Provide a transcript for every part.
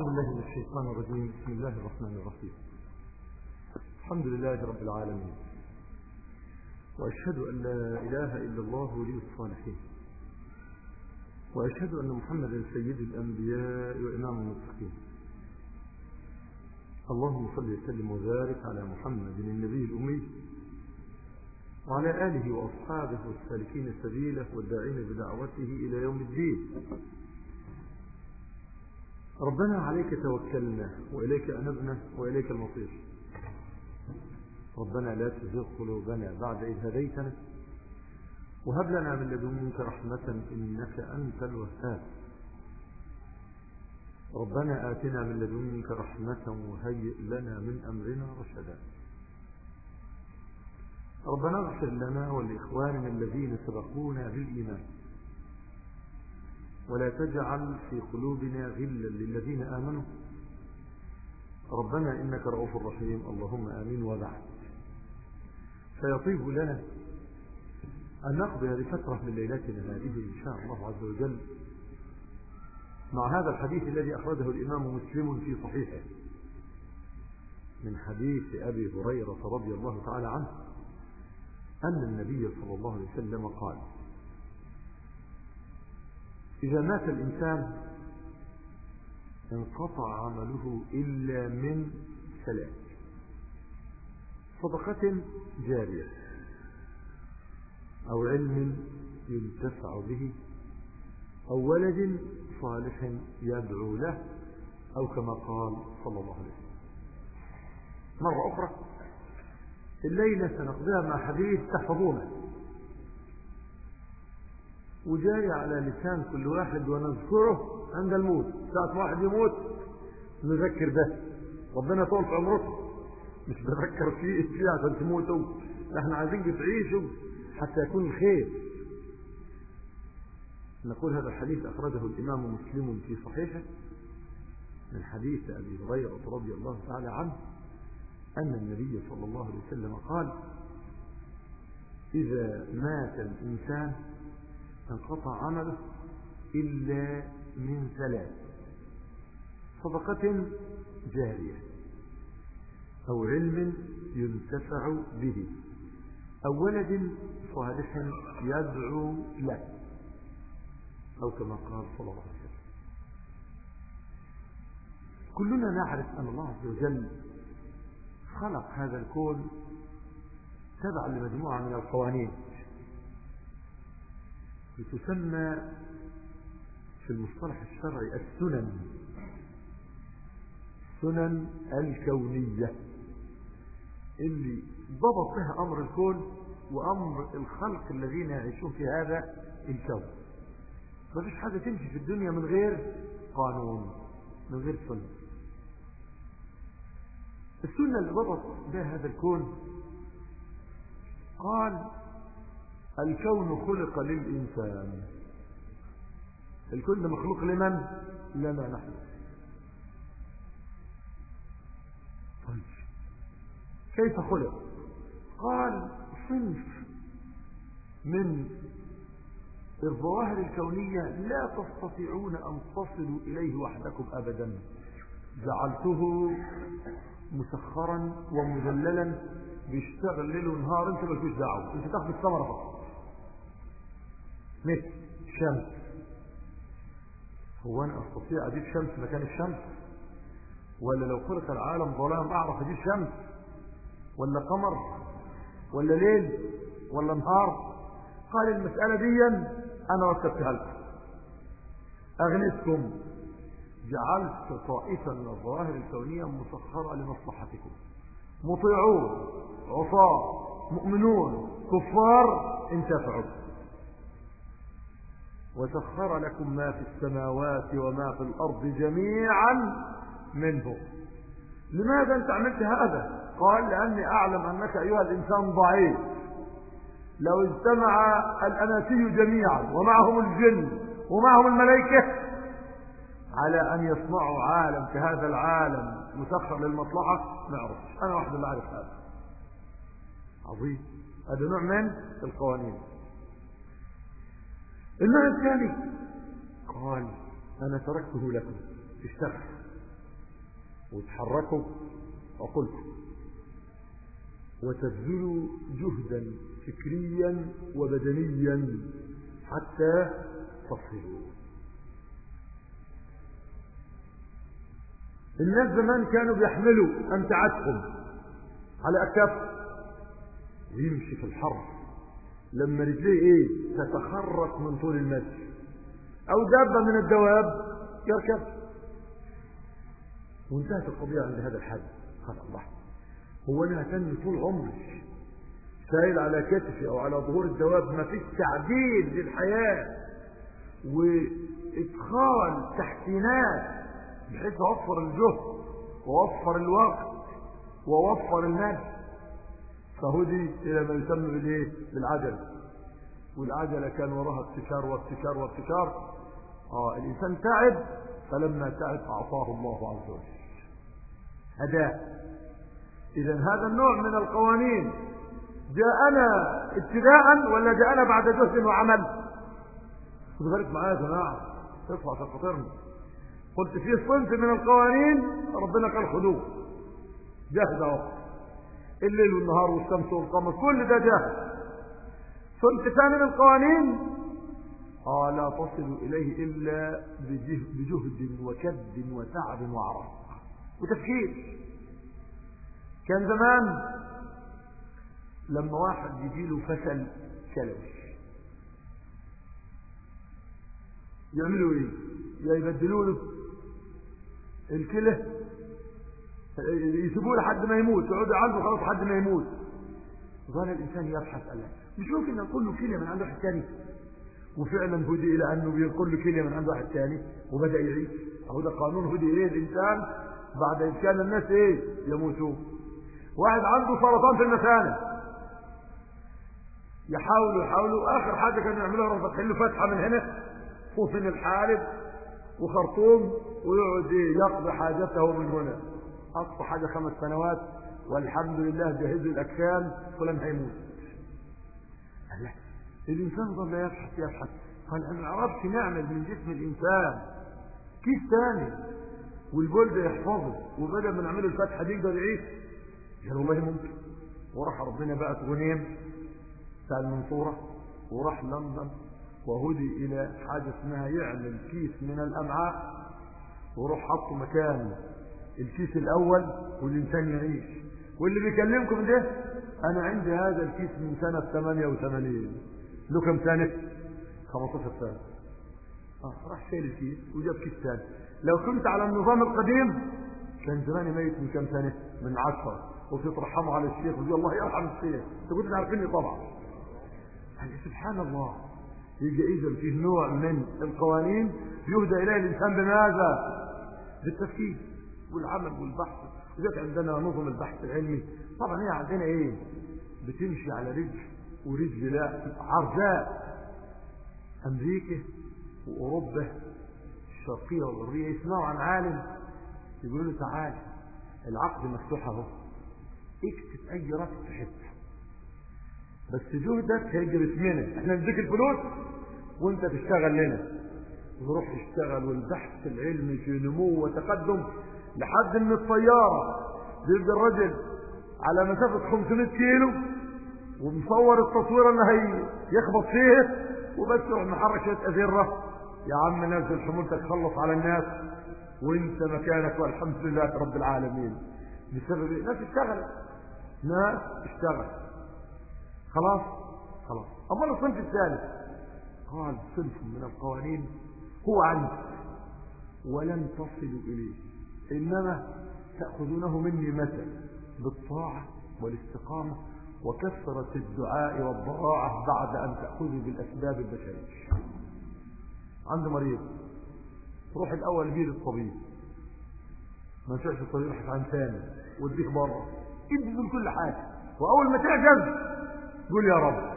أعوذ بالله من الشيطان الرجيم بسم الله الرحمن الرحيم الحمد لله رب العالمين وأشهد أن لا إله إلا الله ولي الصالحين وأشهد أن محمدا سيد الأنبياء وإمام المتقين اللهم صل وسلم وبارك على محمد النبي الأمي وعلى آله وأصحابه والسالكين سبيله والداعين بدعوته إلى يوم الدين ربنا عليك توكلنا وإليك أنبنا وإليك المصير ربنا لا تزغ قلوبنا بعد إذ هديتنا وهب لنا من لدنك رحمة إنك أنت الوهاب ربنا آتنا من لدنك رحمة وهيئ لنا من أمرنا رشدا ربنا اغفر لنا ولإخواننا الذين سبقونا بالإيمان ولا تجعل في قلوبنا غلا للذين آمنوا ربنا إنك رؤوف رحيم اللهم آمين وبعد فيطيب لنا أن نقضي لفترة من ليلتنا هذه إن شاء الله عز وجل مع هذا الحديث الذي أخرجه الإمام مسلم في صحيحه من حديث أبي هريرة رضي الله تعالى عنه أن النبي صلى الله عليه وسلم قال إذا مات الإنسان انقطع عمله إلا من ثلاث صدقة جارية أو علم ينتفع به أو ولد صالح يدعو له أو كما قال صلى الله عليه وسلم مرة أخرى الليلة سنقضيها مع حديث تحفظونه وجاي على لسان كل واحد ونذكره عند الموت ساعة واحد يموت نذكر به ربنا طول في عمركم مش بذكر فيه فيه عشان تموتوا احنا عايزين تعيشوا حتى يكون الخير نقول هذا الحديث أخرجه الإمام مسلم في صحيحه من حديث أبي هريرة رضي الله تعالى عنه أن النبي صلى الله عليه وسلم قال إذا مات الإنسان انقطع عمله إلا من ثلاث صدقة جارية أو علم ينتفع به أو ولد صالح يدعو له أو كما قال صلى الله عليه وسلم كلنا نعرف أن الله عز وجل خلق هذا الكون تبعا لمجموعة من القوانين تسمى في المصطلح الشرعي السنن السنن الكونية اللي ضبط بها أمر الكون وأمر الخلق الذين يعيشون في هذا الكون ما فيش حاجة تمشي في الدنيا من غير قانون من غير سنة السنة اللي ضبط بها هذا الكون قال الكون خلق للإنسان الكون ده مخلوق لمن لنا نحن طيب كيف خلق قال صنف من الظواهر الكونية لا تستطيعون أن تصلوا إليه وحدكم أبدا جعلته مسخرا ومذللا بيشتغل ليل ونهار انت مالكوش دعوه انت تاخد الثمره فقط مثل الشمس هو انا استطيع اجيب شمس مكان الشمس ولا لو خلق العالم ظلام اعرف اجيب شمس ولا قمر ولا ليل ولا نهار قال المسألة دي انا ركبتها لكم اغنسكم جعلت طائفة من الظواهر الكونية مسخرة لمصلحتكم مطيعون عصاة مؤمنون كفار انتفعوا وسخر لكم ما في السماوات وما في الأرض جميعا منه لماذا أنت عملت هذا قال لأني أعلم أنك أيها الإنسان ضعيف لو اجتمع الأناسي جميعا ومعهم الجن ومعهم الملائكة على أن يصنعوا عالم كهذا العالم مسخر للمصلحة ما أعرفش أنا واحد اللي أعرف هذا عظيم هذا نوع من القوانين النوع الثاني قال أنا تركته لكم اشتغل وتحركوا عقولكم وتبذلوا جهدا فكريا وبدنيا حتى تصلوا الناس زمان كانوا بيحملوا أمتعتهم على أكتاف ويمشي في الحر لما رجليه ايه تتخرق من طول المشي او دابة من الدواب يركب وانتهت القضية عند هذا الحد قال الله هو انا هتني طول عمري سائل على كتفي او على ظهور الدواب ما فيش تعديل للحياة وادخال تحسينات بحيث اوفر الجهد واوفر الوقت واوفر المال فهدي الى ما يسمى بالايه بالعجل والعجله كان وراها ابتكار وابتكار وابتكار اه الانسان تعب فلما تعب اعطاه الله عز وجل هداه اذا هذا النوع من القوانين جاءنا ابتداء ولا جاءنا بعد جهد وعمل خدوا بالك معايا يا جماعه تطلع تفطرني قلت في صنف من القوانين ربنا قال خذوه جاهز اهو الليل والنهار والشمس والقمر كل ده جاهز صنف ثاني من القوانين آه لا تصل إليه إلا بجهد وكد وتعب وعرق وتفكير كان زمان لما واحد يجي له فشل كلوي يعملوا ايه يا يبدلوا له الكلى يسيبوه لحد ما يموت يقعدوا عنده خلاص لحد ما يموت ظل الانسان يبحث الله مش ممكن نقول له كليه من عند واحد ثاني وفعلا هدي الى انه بيقول له كليه من عند واحد ثاني وبدا يعيش اهو ده قانون هدي اليه الانسان بعد ان كان الناس ايه يموتون واحد عنده سرطان في المثانه يحاولوا يحاولوا اخر حاجه كانوا يعملوها فاتحين له فتحه من هنا فوصل الحالب وخرطوم ويقعد يقضي حاجته من هنا اقصى حاجه خمس سنوات والحمد لله جهزوا الاكفان فلان هيموت الله الانسان ظل يبحث يبحث قال انا ما اعرفش نعمل من جسم الانسان كيف تاني والبول ده يحفظه وبدل ما نعمله الفتحه دي يقدر يعيش قال والله ممكن وراح ربنا بقى غنيم بتاع المنصوره وراح لندن وهدي الى حاجه اسمها يعمل كيس من الامعاء وروح حطه مكان الكيس الاول والانسان يعيش واللي بيكلمكم ده انا عندي هذا الكيس من سنة 88 له كم سنة 15 سنة اه راح شايل الكيس وجاب كيس ثاني لو كنت على النظام القديم كان زماني ميت من كم سنة من عشرة وتترحموا على الشيخ ويقول الله يرحم الشيخ انت كنت عارفيني طبعا يعني سبحان الله يجي اذا فيه نوع من القوانين يهدى اليه الانسان بماذا بالتفكير والعمل والبحث وذلك عندنا نظم البحث العلمي طبعا هي عندنا ايه بتمشي على رجل ورجل لا عرجاء امريكا واوروبا الشرقيه والغربيه يسمعوا عن عالم يقولوا له تعال العقد مفتوح اهو اكتب اي رقم تحبه بس جهدك هيجي باسمنا احنا نديك الفلوس وانت تشتغل لنا وروح يشتغل والبحث العلمي في نمو وتقدم لحد ان الطيارة بيبقى الرجل على مسافة 500 كيلو ومصور التصوير اللي هي يخبط فيه وبس يروح محرك شوية أذرة يا عم نزل حمولتك خلص على الناس وانت مكانك والحمد لله رب العالمين بسبب ناس اشتغلت ناس اشتغلت خلاص خلاص أما الصنف الثالث قال صنف من القوانين هو عنك ولن تصلوا إليه إنما تأخذونه مني مثل بالطاعة والاستقامة وكثرة الدعاء والضراعة بعد أن تأخذوا بالأسباب البشرية عنده مريض روح الأول بيه للطبيب ما نفعش الطبيب يبحث عن ثاني واديك بره ادي كل حاجة وأول ما تعجز قول يا رب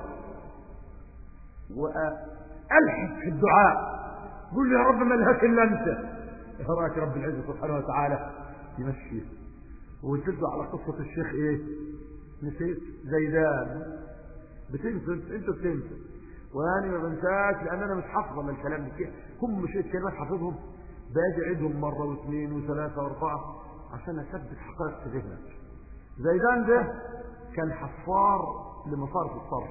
وألحق في الدعاء قول يا رب ما لهاك إلا أنت راك رب العزة سبحانه وتعالى يمشي وتبدأ على قصة الشيخ ايه نسيت زيدان بتنسى انت بتنسى وانا ما بنساش لان انا مش حافظ من الكلام ده هم شويه كلمات حافظهم باجي اعيدهم مره واثنين وثلاثه واربعه عشان اثبت حقائق في ذهنك زيدان ده كان حفار لمصارف الصرف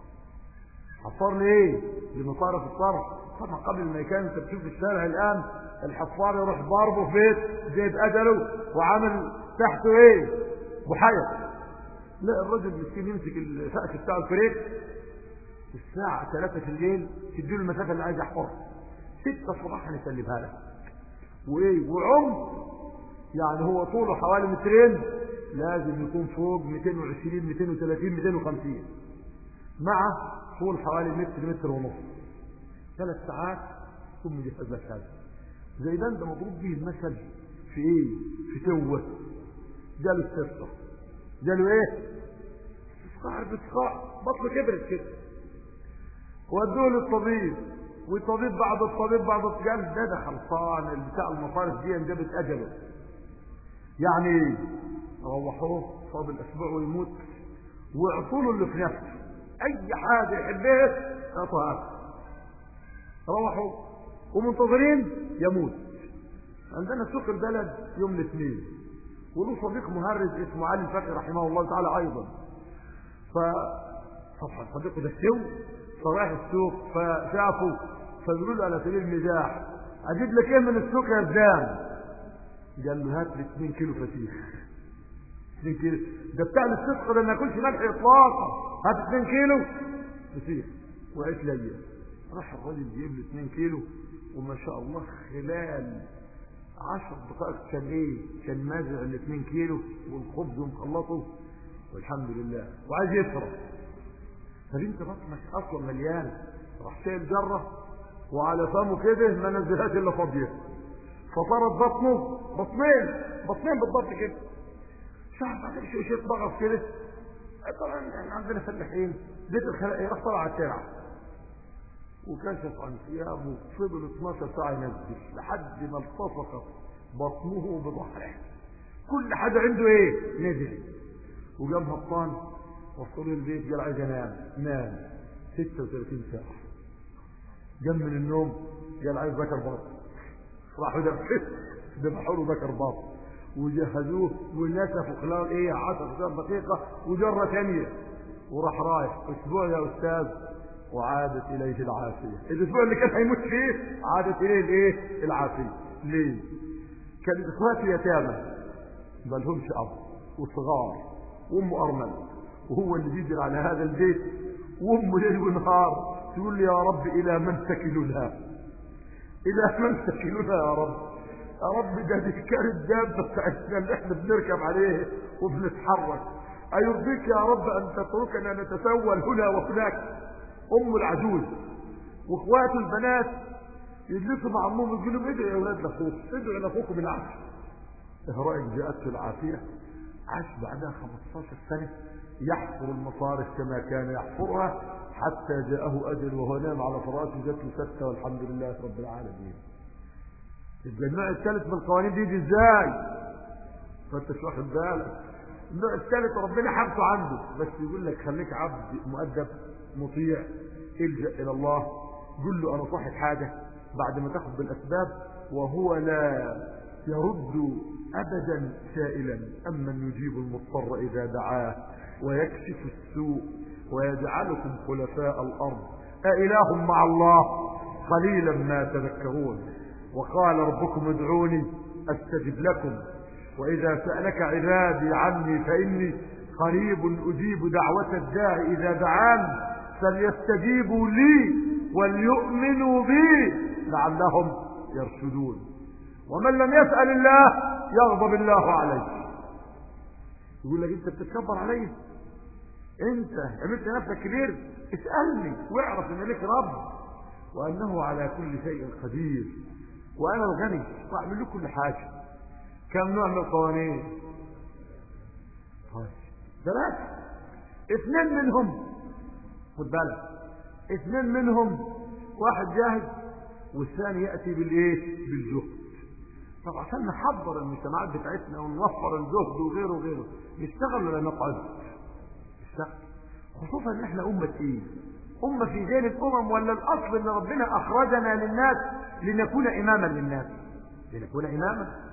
حفار ليه لمصارف الصرف طبعا قبل ما كان انت بتشوف الشارع الان الحفار يروح ضاربه في بيت بيت اجله وعامل تحته ايه بحيره لا الراجل مسكين يمسك الفأس بتاع الفريق الساعة 3 في الليل تديله المسافة اللي عايز يحفرها 6 صباحا يسلمها لك وايه وعمق يعني هو طوله حوالي مترين لازم يكون فوق 220 230 250 مع طول حوالي متر متر ونص ثلاث ساعات ثم يجهز لك هذا زي ده ده مضروب به المثل في ايه في توه جاله السفره جاله ايه استسقاء باسقاء بطنه كبرت كده ودوه للطبيب والطبيب بعد الطبيب بعد قال ده ده خلصان بتاع المصارف دي انجبت اجله يعني روحوه فاضل اسبوع ويموت واعطوا له اللي في نفسه اي حاجه يحبها اعطوها روحوا ومنتظرين يموت عندنا سوق البلد يوم الاثنين وله صديق مهرج اسمه علي الفقي رحمه الله تعالى ايضا ف طبعا صديقه ده سو فراح السوق فشافه فبيقول له على سبيل المزاح اجيب لك ايه من السوق يا زدان قال له هات لي 2 كيلو فسيخ 2 كيلو ده بتاع الصدق ده ما ياكلش ملح اطلاقا هات 2 كيلو فسيخ وعيش ليا راح الراجل جيب لي 2 كيلو وما شاء الله خلال 10 دقائق كان ايه كان مازع ال 2 كيلو والخبز ومخلطه والحمد لله وعايز يفرح طب انت بطنك اصلا مليان راح شايل جره وعلى فمه كده ما نزلهاش الا فاضيه فصارت بطنه بطنين بطنين بالضبط كده شعب بعد شويه شويه ضغط كده طبعا احنا عندنا فلاحين بيت الخلاء راح طلع على الشارع وكشف عن ثيابه فضل 12 ساعه ينزل لحد ما التصقت بطنه بظهره كل حاجه عنده ايه نزل وقام هبطان وصلوا البيت قال عايز انام نام 36 ساعه قام من النوم قال عايز ذكر بطن راحوا ذبحوا له ذكر باطن وجهزوه ونسفوا خلال ايه 10 دقيقة وجرة ثانية وراح رايح اسبوع يا استاذ وعادت اليه العافية الاسبوع اللي كان هيموت فيه عادت اليه الايه العافية ليه كان اخواتي يتامى ما لهمش اب وصغار وامه ارمل وهو اللي بيجري على هذا البيت وامه ليل ونهار تقول لي يا رب الى من تكلنا الى من تكلنا يا رب يا رب ده دي كان الدابه بتاعتنا اللي احنا بنركب عليه وبنتحرك ايرضيك يا رب ان تتركنا نتسول هنا وهناك ام العجوز واخواته البنات يجلسوا مع امهم يقولوا لهم ادعوا يا اولاد لاخوك ادعوا لاخوكم بالعافيه ايه رايك جاءته العافيه عاش بعدها 15 سنه يحفر المصارف كما كان يحفرها حتى جاءه أجل وهو نام على فراشه جات له ستة والحمد لله رب العالمين يبقى النوع الثالث من القوانين دي يجي ازاي؟ فانت مش واخد بالك النوع الثالث ربنا حبسه عنده بس يقول لك خليك عبد مؤدب مطيع الجا الى الله قل له انا صاحب حاجه بعد ما تاخذ بالاسباب وهو لا يرد ابدا سائلا امن يجيب المضطر اذا دعاه ويكشف السوء ويجعلكم خلفاء الأرض أإله مع الله قليلا ما تذكرون وقال ربكم ادعوني أستجب لكم وإذا سألك عبادي عني فإني قريب أجيب دعوة الداع إذا دعان فليستجيبوا لي وليؤمنوا بي لعلهم يرشدون ومن لم يسأل الله يغضب الله عليه يقول لك انت بتتكبر عليه انت عملت نفسك كبير اسألني واعرف ان لك رب وانه على كل شيء قدير وانا الغني واعمل له كل حاجة كم نوع من القوانين طيب ثلاثة اثنين منهم خد بالك اثنين منهم واحد جاهز والثاني يأتي بالايه بالجهد طب عشان نحضر المجتمعات بتاعتنا ونوفر الجهد وغيره وغيره نشتغل ولا نقعد نشتغل خصوصا ان احنا امة ايه امة في ذيل الامم ولا الاصل ان ربنا اخرجنا للناس لنكون اماما للناس لنكون اماما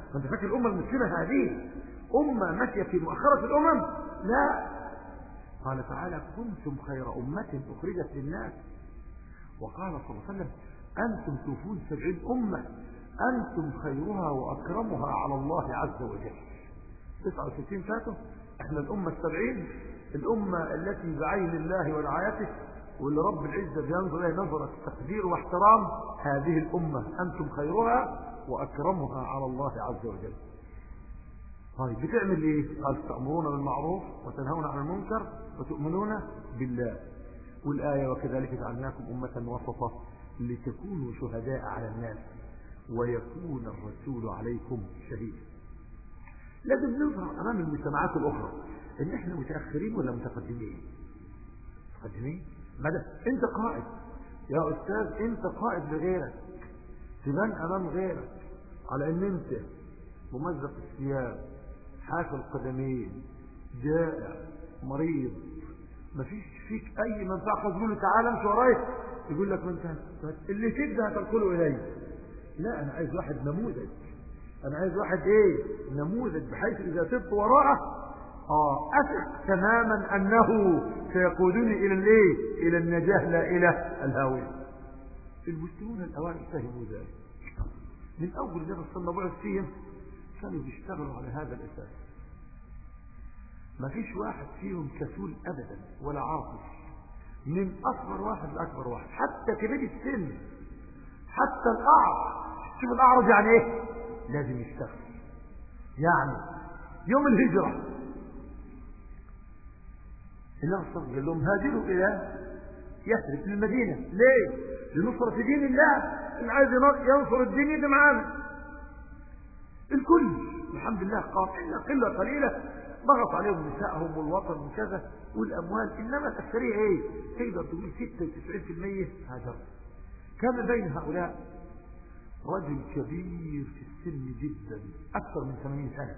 فانت فاكر الامه المسلمه هذه امه ماشيه في مؤخره الامم لا قال تعالى كنتم خير امه اخرجت للناس وقال صلى الله عليه وسلم انتم توفون سبعين امه انتم خيرها واكرمها على الله عز وجل 69 فاتوا احنا الامه السبعين الامه التي بعين الله ورعايته واللي رب العزة بينظر إليه نظرة تقدير واحترام هذه الأمة أنتم خيرها وأكرمها على الله عز وجل طيب بتعمل إيه قال تأمرون بالمعروف وتنهون عن المنكر وتؤمنون بالله والآية وكذلك جعلناكم أمة وسطة لتكونوا شهداء على الناس ويكون الرسول عليكم شهيدا لازم نظهر أمام المجتمعات الأخرى إن إحنا متأخرين ولا متقدمين متقدمين ماذا انت قائد يا استاذ انت قائد لغيرك تبان امام غيرك على ان انت ممزق الثياب حافل القدمين جائع مريض مفيش فيك اي منفعه تقول له تعالى امشي ورايا يقول لك ما انت اللي تبدا هتنقله الي لا انا عايز واحد نموذج انا عايز واحد ايه نموذج بحيث اذا سبت وراءه اه اثق تماما انه سيقودني الى الايه الى النجاة لا الى الهاوية المسلمون الاوائل فهموا ذلك من اول جبل صلى الله عليه وسلم كانوا بيشتغلوا على هذا الاساس ما فيش واحد فيهم كسول ابدا ولا عاطف من اصغر واحد لاكبر واحد حتى كبير السن حتى الاعرج شوف الاعرج يعني ايه لازم يشتغل يعني يوم الهجره النبي صلى الله عليه وسلم قال لهم هاجروا إلى يثرب المدينة ليه؟ لنصرة دين الله اللي عايز ينصر الدين يدي معانا الكل الحمد لله قام إلا قلة قليلة ضغط عليهم نسائهم والوطن وكذا والأموال إنما الأكثرية إيه؟ تقدر تقول 96% هاجر كان بين هؤلاء رجل كبير في السن جدا أكثر من 80 سنة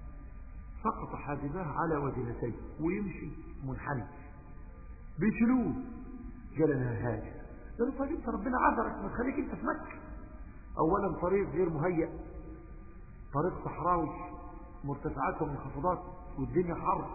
سقط حاجباه على وجنتيه ويمشي منحني بيشيلوه قال انا هاجر قالوا طيب انت ربنا عذرك ما تخليك انت في مكه اولا طريق غير مهيأ طريق صحراوي مرتفعات ومنخفضات والدنيا حر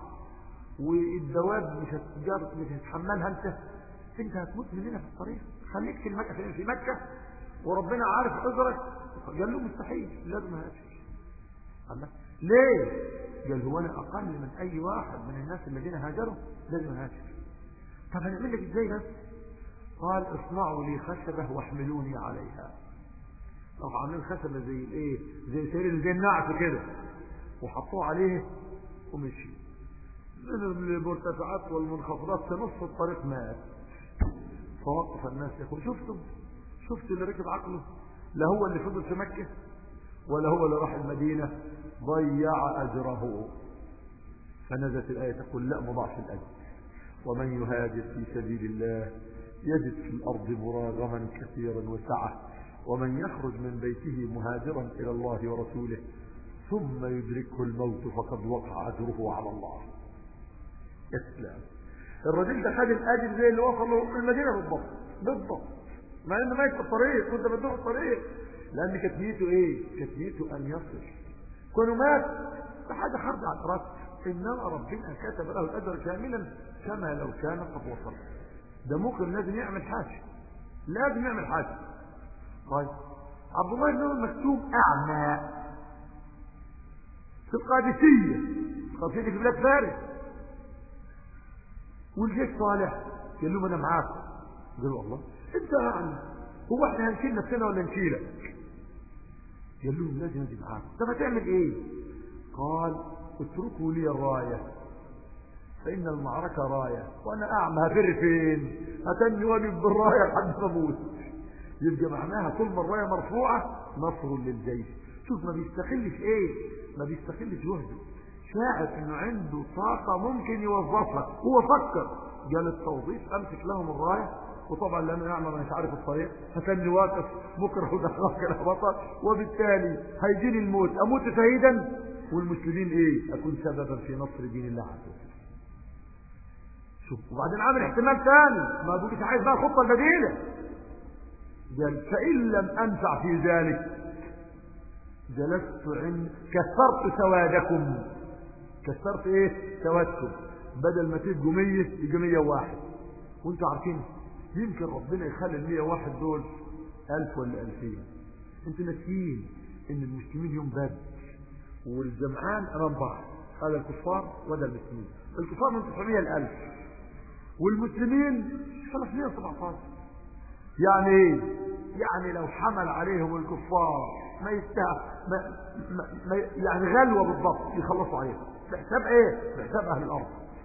والدواب مش هتجار مش هتحملها انت انت هتموت مننا في الطريق خليك في مكه في مكه وربنا عارف عذرك قال له مستحيل لازم هاجر الله ليه قال هو انا اقل من اي واحد من الناس الذين هاجروا لازم هاجر طب هنعمل لك ازاي بس قال اصنعوا لي خشبه واحملوني عليها طب عاملين خشبه زي الايه زي سرير زي النعش كده وحطوه عليه ومشي من المرتفعات والمنخفضات في نص الطريق مات فوقف الناس يقول شفتم شفت اللي ركب عقله لا هو اللي فضل في مكه ولا هو اللي راح المدينه ضيع أجره فنزلت الآية تقول لا مضاعف الأجر ومن يهاجر في سبيل الله يجد في الأرض مراغما كثيرا وسعة ومن يخرج من بيته مهاجرا إلى الله ورسوله ثم يدركه الموت فقد وقع أجره على الله يسلم الرجل ده خد الأجر زي اللي وصل المدينة بالضبط بالضبط مع انه ماشي في الطريق كنت بدوق الطريق لان كانت نيته ايه كانت نيته ان يصل كونه مات فحاجة خرج عن إرادته إنما ربنا كتب له الأجر كاملا كما لو كان قد وصل ده ممكن لازم يعمل حاجة لازم يعمل حاجة طيب عبد الله بن مكتوم أعمى في القادسية القادسية في بلاد فارس والجيش صالح قال لهم أنا معاكم قالوا الله أنت أعمى هو احنا هنشيل نفسنا ولا نشيلك قال لهم لازم اجي معاكم طب هتعمل ايه قال اتركوا لي الرايه فان المعركه رايه وانا اعمى هفر فين هتني واجب بالرايه لحد ما اموت يبقى معناها كل ما الرايه مرفوعه نصر للجيش شوف ما بيستخلش ايه ما بيستخلش جهده شاعر انه عنده طاقه ممكن يوظفها هو فكر قال التوظيف امسك لهم الرايه وطبعا لانه يعمل مش عارف الطريق هتني واقف بكره ودخلك الهبطه وبالتالي هيجيني الموت اموت شهيدا والمسلمين ايه اكون سببا في نصر دين الله عز وجل شوف وبعدين عامل احتمال ثاني ما بقولش عايز بقى الخطه البديله قال فان لم انفع في ذلك جلست عند كسرت سوادكم كسرت ايه سوادكم بدل ما تبقوا 100 يبقى 101 وانتوا عارفين يمكن ربنا يخلي ال 101 دول 1000 ولا 2000 انتوا ناسيين ان المسلمين يوم بدر والجمعان امام بعض هذا الكفار وهذا المسلمين الكفار من 900 ل 1000 والمسلمين 317 يعني ايه يعني لو حمل عليهم الكفار ما يستاهل ما ما ما يعني غلوه بالضبط يخلصوا عليهم بحساب ايه بحساب اهل الارض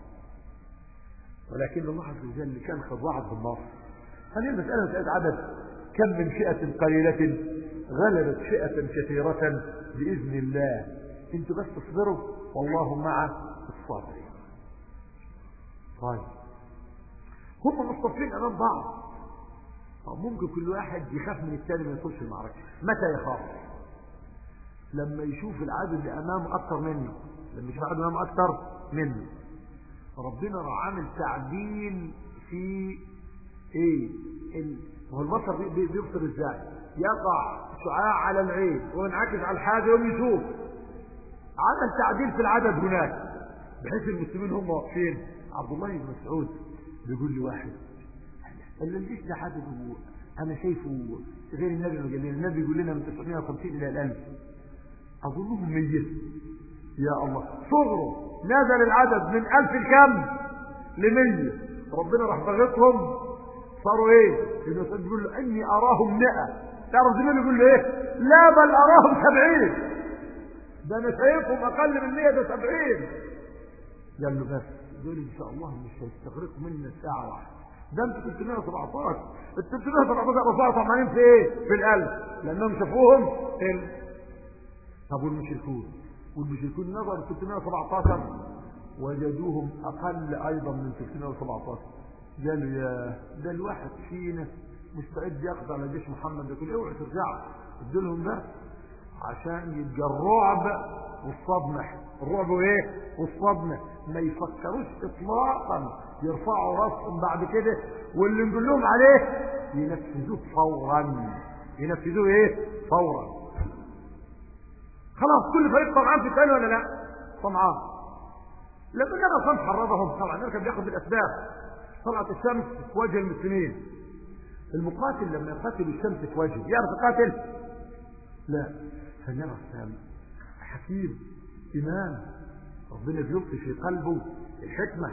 ولكن الله عز وجل كان قد وعد بالنصر هذه المساله مساله عدد كم من فئه قليله غلبت فئه كثيره باذن الله انتوا بس تصبروا والله مع الصابرين طيب هم مصطفين امام بعض طب ممكن كل واحد يخاف من الثاني ما يدخلش المعركه متى يخاف لما يشوف العدد اللي امامه اكتر منه لما يشوف العدد امامه اكتر منه ربنا راح عامل تعديل في ايه ال... هو البصر بي- بي- بيبصر ازاي يقع شعاع على العين وينعكس على الحاجه يوم يشوف عمل تعديل في العدد هناك بحيث المسلمين هم واقفين عبد الله بن مسعود بيقول لي واحد قال لي ليش ده عدده انا شايفه غير النبي ما قال لنا النبي يقول لنا من 950 الى 1000 اظنهم 100 يا الله صغره نزل العدد من 1000 لكم ل 100 ربنا راح ضغطهم صاروا ايه ابن مسعود بيقول له اني اراهم 100 تعرف زميله يقول له ايه لا بل اراهم 70 ده انا شايفهم اقل من 100 ده 70 قال له بس دول ان شاء الله مش هيستغرقوا منا ساعه واحده ده انتوا 317 ال 317 رفعوا طمعانين في ايه؟ في القلب لانهم شافوهم ال... طب والمشركون والمشركون نظروا 317 وجدوهم اقل ايضا من 317 قالوا يا ده الواحد فينا مستعد يقضي على جيش محمد يقول اوعوا ترجعوا ادوا لهم ده عشان يبقى الرعب والصدمة الرعب وايه والصدمة ما يفكروش اطلاقا يرفعوا راسهم بعد كده واللي نقول لهم عليه ينفذوه فورا ينفذوه ايه فورا خلاص كل فريق طمعان في الثاني ولا لا طمعان لما كان اصلا حرضهم طبعا نركب بياخد بالاسباب طلعت الشمس في وجه المسلمين المقاتل لما يقاتل الشمس في وجهه يعرف يقاتل لا فالنبي السلام حكيم إمام ربنا بيلقي في قلبه الحكمة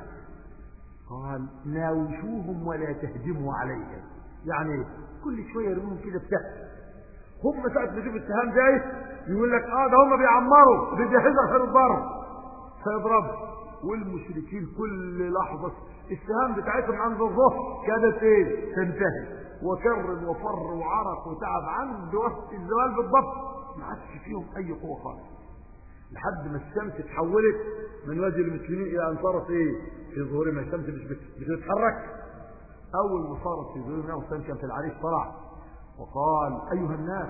قال ناوشوهم ولا تهجموا عليهم يعني كل شوية يرمون كده بتهجم هم ساعة ما يشوف السهام جاي يقول لك اه ده هم بيعمروا بيجهزوا عشان الضرب فيضربوا والمشركين كل لحظة السهام بتاعتهم عند الظهر كانت ايه تنتهي وكر وفر وعرق وتعب عند وقت الزوال بالضبط ما عادش فيهم اي قوة خالص لحد ما الشمس اتحولت من وجه المسلمين الى ان صارت ايه في ظهورهم الشمس مش بت- مش بتتحرك اول ما صارت في ظهورهم والشمس كان في العريش طلع وقال ايها الناس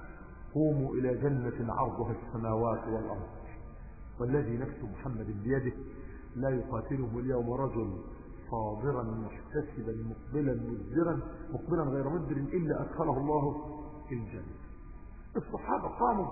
قوموا الى جنة عرضها السماوات والارض والذي نفس محمد بيده لا يقاتلهم اليوم رجل صابرا محتسبا مقبلا مدبرا مقبلا غير مدبر الا ادخله الله الجنه الصحابه قاموا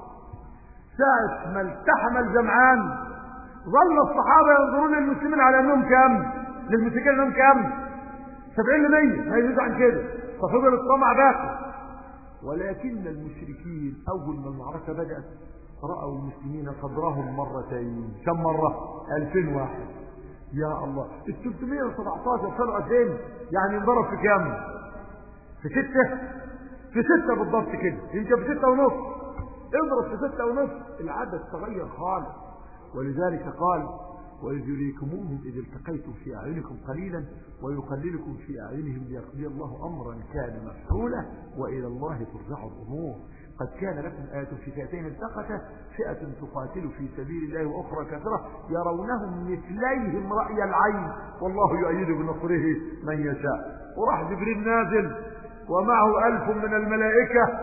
ساعه ما التحم الجمعان ظل الصحابه ينظرون للمسلمين على انهم كم للمشركين انهم كم 70 ل 100 ما يزيد عن كده ففضل الطمع باقي ولكن المشركين اول ما المعركه بدات راوا المسلمين قدرهم مرتين كم مره 2000 واحد يا الله ال 317 طلعوا فين يعني انضرب في كام في ستة في ستة بالضبط كده يمكن في ستة ونص اضرب في ستة ونص العدد تغير خالص ولذلك قال وإذ يريكموهم إذ التقيتم في أعينكم قليلا ويقللكم في أعينهم ليقضي الله أمرا كان مفعولا وإلى الله ترجع الأمور قد كان لكم آية في فئتين التقتا فئة تقاتل في سبيل الله وأخرى كثرة يرونهم مثليهم رأي العين والله يؤيد بنصره من يشاء وراح جبريل نازل ومعه ألف من الملائكة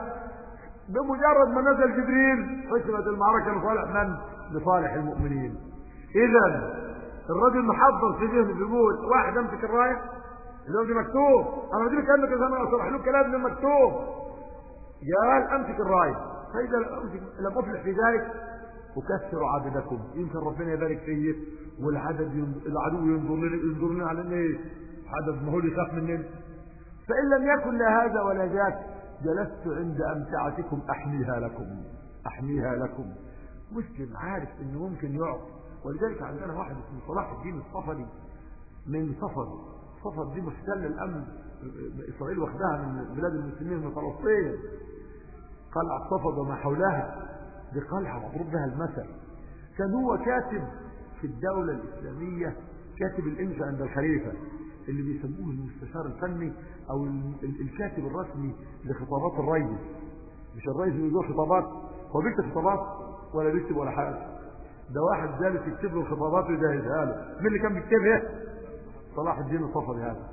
بمجرد ما نزل جبريل حسبت المعركة لصالح من؟ لصالح المؤمنين إذا الرجل محضر في ذهنه بيقول واحد امسك الراية اللي هو دي مكتوب انا بدي كلمة زي ما اشرح له كلام من مكتوب قال امسك الراية فإذا لم أفلح في ذلك أكثر عددكم يمكن ربنا يبارك فيه والعدد العدو ينظر لنا ينظر لنا على ايه عدد مهول يخاف مننا فإن لم يكن لا هذا ولا ذاك جلست عند أمتعتكم أحميها لكم أحميها لكم مسلم عارف إنه ممكن يعطي ولذلك عندنا واحد اسمه صلاح الدين الصفدي من صفد صفد دي محتلة الأمن إسرائيل واخدها من بلاد المسلمين من فلسطين قلعة صفد وما حولها دي قلعة مضروب بها المثل كان هو كاتب في الدولة الإسلامية كاتب الإنشاء عند الخليفة اللي بيسموه المستشار الفني أو الكاتب الرسمي لخطابات الرئيس مش الرئيس اللي بيقول خطابات هو بيكتب خطابات ولا بيكتب ولا حاجة ده واحد جالس يكتب له الخطابات ويجهزها له مين اللي كان بيكتبها صلاح الدين الصفري هذا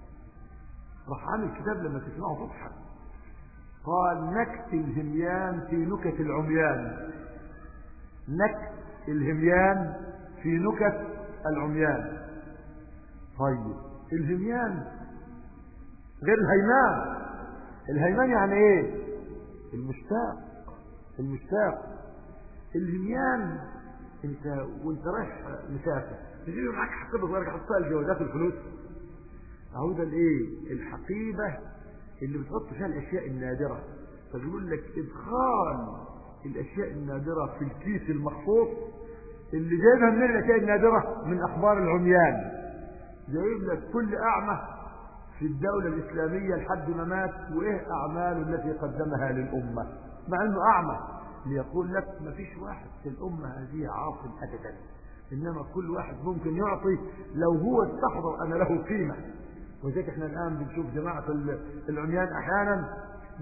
راح عامل كتاب لما تسمعه تضحك قال نكت الهميان في نكت العميان نكت الهميان في نكت العميان طيب الهميان غير الهيمان الهيمان يعني ايه المشتاق المشتاق الهميان انت وانت رايح مسافر تجيب معاك حقيبه صغيره حطها الجوازات الفلوس اهو ده الايه الحقيبه اللي بتحط فيها الاشياء النادره فبيقول لك ادخال الاشياء النادره في الكيس المخصوص اللي جايبها من الاشياء النادره من اخبار العميان جايب لك كل اعمى في الدولة الإسلامية لحد ما مات وإيه أعماله التي قدمها للأمة مع أنه أعمى ليقول لك ما فيش واحد في الأمة هذه عاصم أبدا إنما كل واحد ممكن يعطي لو هو استحضر أن له قيمة وذلك احنا الآن بنشوف جماعة العميان أحيانا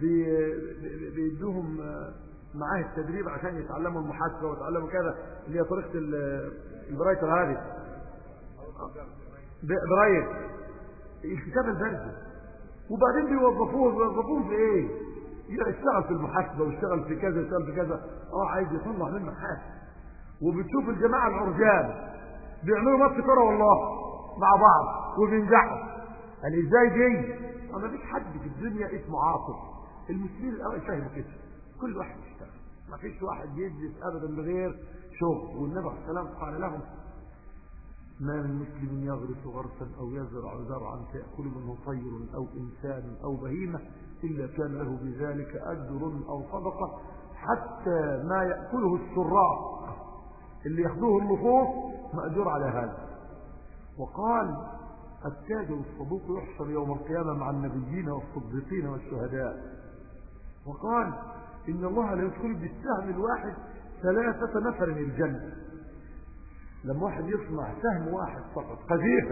بيدوهم معاه التدريب عشان يتعلموا المحاسبة ويتعلموا كذا اللي هي طريقة البرايتر هذه برايت الكتابة الباردة وبعدين بيوظفوه بيوظفوه في ايه يشتغل في المحاسبة ويشتغل في كذا يشتغل في كذا اه عايز يطلع منك حاجة وبتشوف الجماعة العرجان بيعملوا ماتش كرة والله مع بعض وبينجحوا قال ازاي دي ما فيش حد في الدنيا اسمه عاطف المسلمين الاول فاهموا كده كل واحد يشتغل ما فيش واحد يجلس ابدا بغير شغل والنبي عليه السلام قال لهم ما من مسلم يغرس غرسا أو يزرع زرعا فيأكل منه طير أو إنسان أو بهيمة إلا كان له بذلك أجر أو صدقة حتى ما يأكله السراق اللي ياخذوه اللصوص مأجور على هذا وقال التاجر الصدوق يحشر يوم القيامة مع النبيين والصديقين والشهداء وقال إن الله لا يدخل بالسهم الواحد ثلاثة نفر الجنة لما واحد يصنع سهم واحد فقط قذيفة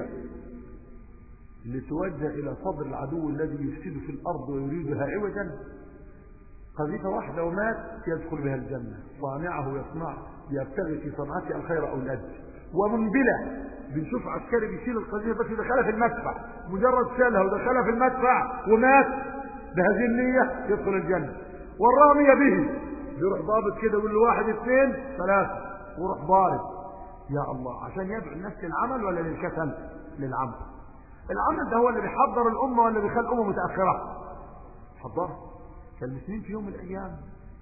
لتوجه إلى صدر العدو الذي يفسد في الأرض ويريدها عوجا قذيفة واحدة ومات يدخل بها الجنة صانعه يصنع يبتغي في صنعته الخير أو الأجر ومنبلة بنشوف عسكري بيشيل القذيفة بس دخلها في المدفع مجرد شالها ودخلها في المدفع ومات بهذه النية يدخل الجنة والرامية به بيروح ضابط كده يقول له واحد اثنين ثلاثة ويروح ضارب يا الله عشان يدعو الناس للعمل ولا للكسل للعمل العمل ده هو اللي بيحضر الأمة ولا بيخلي الأمة متأخرة حضرها فالمسلمين في يوم من الأيام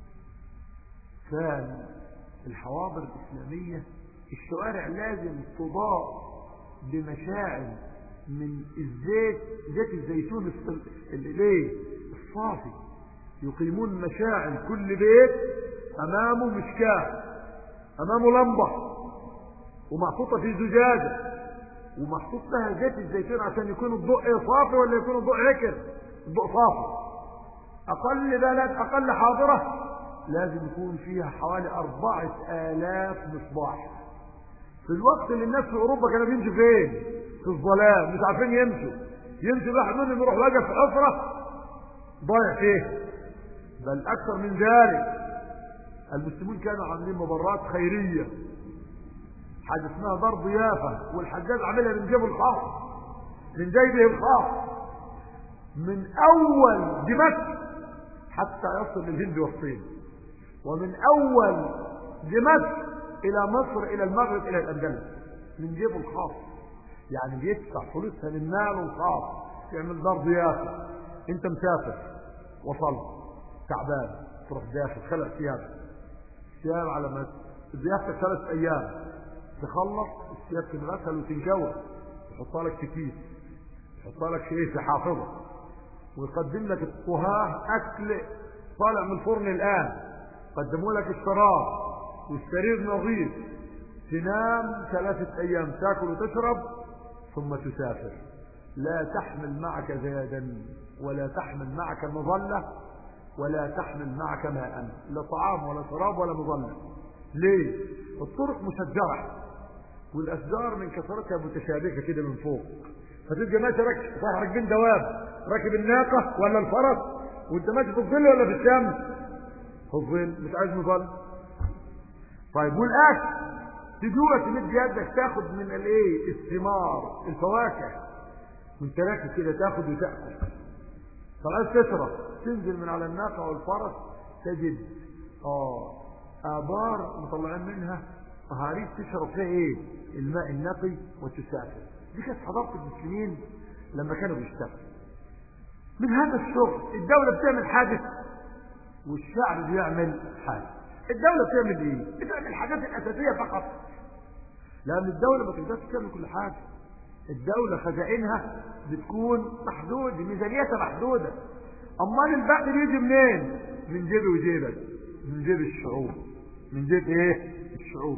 كان الحواضر الإسلامية الشوارع لازم تضاء بمشاعل من الزيت زيت الزيتون الايه الصافي يقيمون مشاعل كل بيت امامه مشكاه امامه لمبه ومحطوطة في زجاجة ومحطوط لها زيت الزيتون عشان يكون الضوء صافي ولا يكون الضوء عكر الضوء صافي أقل بلد أقل حاضرة لازم يكون فيها حوالي أربعة آلاف مصباح في الوقت اللي الناس في أوروبا كانوا بيمشوا فين في الظلام مش عارفين يمشوا يمشي واحد منهم يروح واقف في حفرة ضايع فيه بل أكثر من ذلك المسلمون كانوا عاملين مبارات خيرية حاجة اسمها دار ضيافة والحجاج عاملها من جيبه الخاص من جيبه الخاص من أول دمشق حتى يصل للهند والصين ومن أول دمشق إلى مصر إلى المغرب إلى الأندلس من جيبه الخاص يعني بيدفع فلوسها من ماله الخاص يعمل دار ضيافة أنت مسافر وصلت تعبان تروح داخل خلع ثيابك ثياب على ما بياخدك ثلاث ايام تخلص الثياب تنغسل وتنجوى يحطها لك في كيس يحطها لك في ايه في حافظه ويقدم لك الطهاه اكل طالع من الفرن الان قدموا لك الشراب والسرير نظيف تنام ثلاثة ايام تاكل وتشرب ثم تسافر لا تحمل معك زادا ولا تحمل معك مظلة ولا تحمل معك ماء لا طعام ولا شراب ولا مظلة ليه الطرق مشجرة والاشجار من كثرتها متشابكة كده من فوق فتبقى ماشي راكب صح راكبين دواب راكب الناقة ولا الفرس وانت ماشي في الظل ولا في الشمس في الظل مش عايز مظل طيب والاكل تجوع تمد يدك تاخد من الايه الثمار الفواكه وانت راكب كده تاخد وتاكل طب عايز تشرب تنزل من على الناقه والفرس تجد اه ابار مطلعين منها طهاريف تشرب فيها ايه الماء النقي وتسافر دي كانت حضاره المسلمين لما كانوا بيشتغلوا من هذا الشغل الدولة بتعمل حاجة والشعب بيعمل حاجة الدولة بتعمل ايه بتعمل الحاجات الأساسية فقط لأن الدولة ما تقدرش تعمل كل حاجة الدولة خزائنها بتكون محدودة ميزانيتها محدودة أمال الباقي بيجي منين من جيبي وجيبك من جيب الشعوب من جيب ايه الشعوب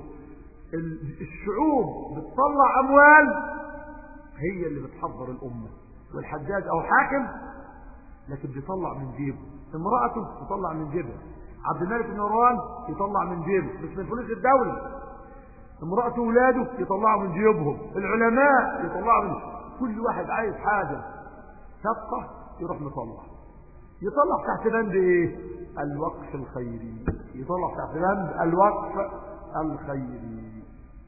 الشعوب بتطلع أموال هي اللي بتحضر الأمة والحجاج أو حاكم لكن بيطلع من جيبه امرأته تطلع من جيبها عبد الملك بن مروان يطلع من جيبه مش من فلوس الدولة امرأته ولاده يطلعوا من جيوبهم العلماء يطلعوا من كل واحد عايز حاجة تبقى يروح مطلع يطلع تحت بند ايه الوقف الخيري يطلع تحت بند الوقف الخيري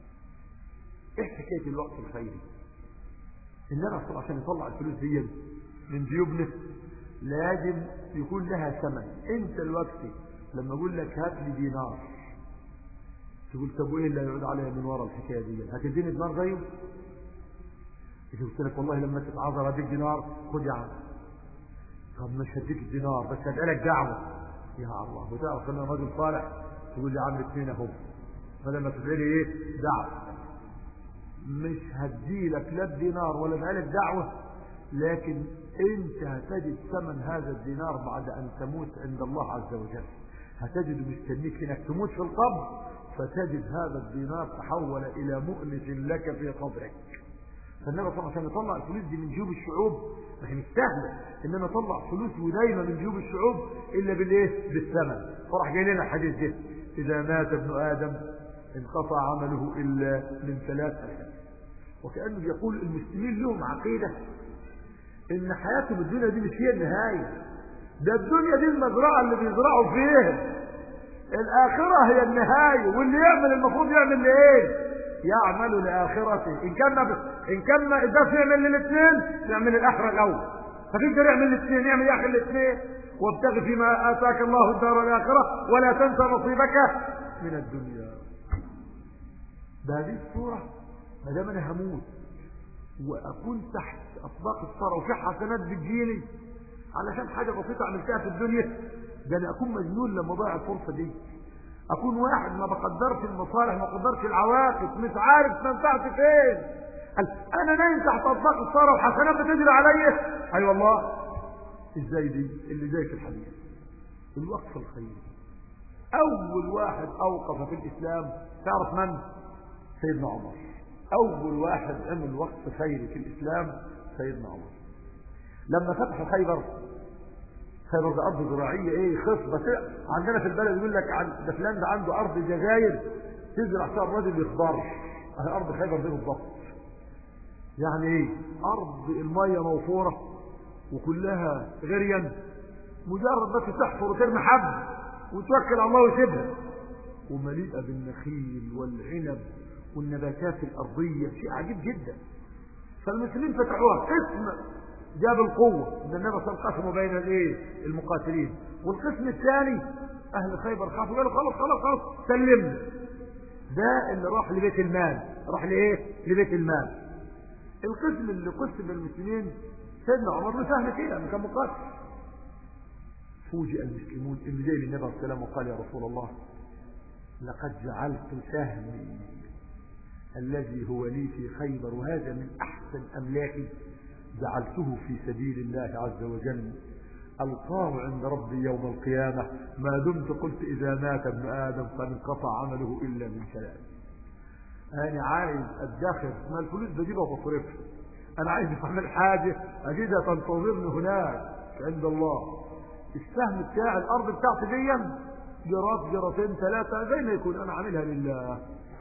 ايه حكايه الوقف الخيري النبي صلى الله عشان يطلع الفلوس دي من جيوبنا لازم يكون لها ثمن انت الوقت لما اقول لك هات لي دينار تقول طب وايه اللي هيعود عليها من ورا الحكايه دي هتديني دينار زيه اذا قلت لك والله لما تتعذر اديك دينار خد يا عم طب مش هديك الدينار بس هدعي لك دعوه يا الله وتعرف ان انا راجل صالح تقول لي عم اثنين اهو فلما تدعي لي ايه دعوه مش هدي لك لا الدينار ولا ادعي لك دعوه لكن انت هتجد ثمن هذا الدينار بعد ان تموت عند الله عز وجل هتجد مستنيك انك تموت في القبر فتجد هذا الدينار تحول الى مؤنس لك في قبرك فالنبي طبعا عشان يطلع الفلوس دي من جيوب الشعوب ما هي مش سهله ان انا اطلع فلوس ودايما من جيوب الشعوب الا بالايه بالثمن فراح جاي لنا الحديث ده اذا مات ابن ادم انقطع عمله الا من ثلاث اشهر وكانه يقول المسلمين لهم عقيده ان حياتهم الدنيا دي مش هي النهايه ده الدنيا دي المزرعه اللي بيزرعوا فيها الاخره هي النهايه واللي يعمل المفروض يعمل لايه يعمل لاخرته ان كان ان كان ده يعمل للاثنين يعمل الاخره الاول فتقدر يعمل الاثنين يعمل يا اخي الاثنين وابتغ فيما اتاك الله الدار الاخره ولا تنسى نصيبك من الدنيا بهذه الصوره ما دام انا هموت واكون تحت اطباق الثرى وفي حسنات بتجيني علشان حاجه بسيطه عملتها في الدنيا ده انا اكون مجنون لما ضيع الفرصه دي اكون واحد ما بقدرش المصالح ما بقدرش العواقب مش عارف منفعتي فين انا نايم تحت اطباق الثرى وحسنات بتجري عليا اي أيوة والله ازاي دي اللي زي في الحديث الوقف الخيري اول واحد اوقف في الاسلام تعرف من سيدنا عمر اول واحد عمل وقف خيري في الاسلام سيدنا عمر لما فتحوا خيبر خيبر ده ارض زراعيه ايه خصبه عندنا في البلد يقول لك عن ده فلان ده عنده ارض جزاير تزرع فيها الراجل يخضر اهي ارض خيبر دي بالضبط يعني ايه ارض الميه موفوره وكلها غريا مجرد بس تحفر وترمي حب وتوكل على الله وتسيبها ومليئه بالنخيل والعنب والنباتات الارضيه شيء عجيب جدا فالمسلمين فتحوها قسم جاب القوة ان النبي صلى الله عليه وسلم بين الايه المقاتلين والقسم الثاني اهل خيبر خافوا قالوا خلاص خلاص خلاص سلمنا ده اللي راح لبيت المال راح لايه لبيت المال القسم اللي قسم المسلمين سيدنا عمر له سهم كده كان مقاتل فوجئ المسلمون اللي جاي للنبي عليه السلام وقال يا رسول الله لقد جعلت سهمي الذي هو لي في خيبر وهذا من أحسن أملاكي جعلته في سبيل الله عز وجل ألقاه عند ربي يوم القيامة ما دمت قلت إذا مات ابن آدم فانقطع عمله إلا من ثلاث أنا عايز أدخر ما الفلوس بجيبها وبصرفها أنا عايز أعمل حاجة أجدها تنتظرني هناك عند الله السهم بتاع الأرض بتاعتي دي جرات جراتين ثلاثة زي ما يكون أنا عاملها لله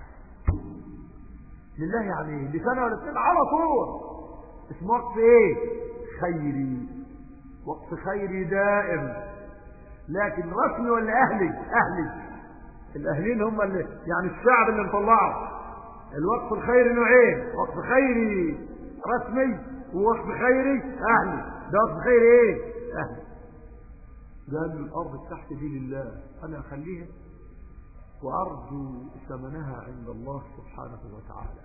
لله يعني لسنة ولا سنة على طول اسمه وقت ايه خيري وقت خيري دائم لكن رسمي ولا اهلي اهلي الاهلين هم اللي يعني الشعب اللي مطلعه الوقف الخيري نوعين وقف خيري رسمي ووقف خيري اهلي ده وقف خيري ايه اهلي قال الارض تحت دي لله انا اخليها وارجو ثمنها عند الله سبحانه وتعالى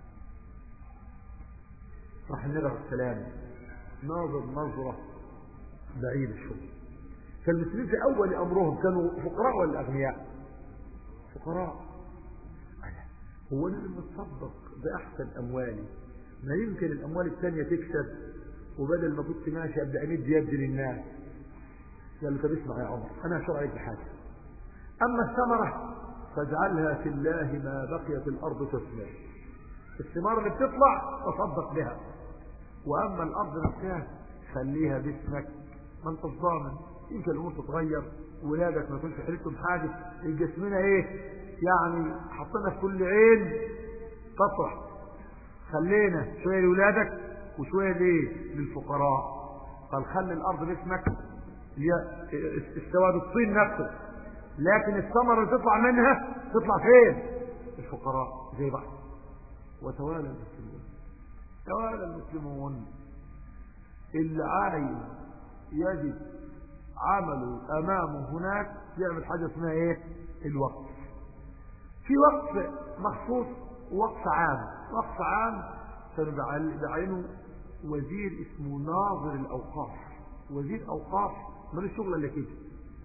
راح النبي عليه السلام ناظر نظرة بعيدة شوي فالمسلمين في أول أمرهم كانوا فقراء ولا أغنياء فقراء هو أنا لما أتصدق بأحسن أموالي ما يمكن الأموال الثانية تكسب وبدل ما كنت ماشي أبدأ أمد يدي للناس قال له طب اسمع يا عمر أنا هشرع عليك بحاجة أما الثمرة فاجعلها في الله ما بقيت الأرض تثمر الثمار اللي بتطلع تصدق بها واما الارض نفسها خليها باسمك ما انت الضامن يمكن الامور تتغير ولادك ما يكونش حالتهم حاجه الجسمنا ايه يعني حطينا في كل عين قطره خلينا شويه لولادك وشويه ليه للفقراء قال خلي الارض باسمك السواد الطين نفسه لكن الثمره اللي تطلع منها تطلع فين الفقراء زي بعض وتوالى المسلمون توالى المسلمون اللي عايز يجد عمله امامه هناك يعمل حاجه اسمها ايه الوقف في وقف مخصوص وقف عام وقف عام كانوا بعينه وزير اسمه ناظر الاوقاف وزير اوقاف ملوش شغل الا كده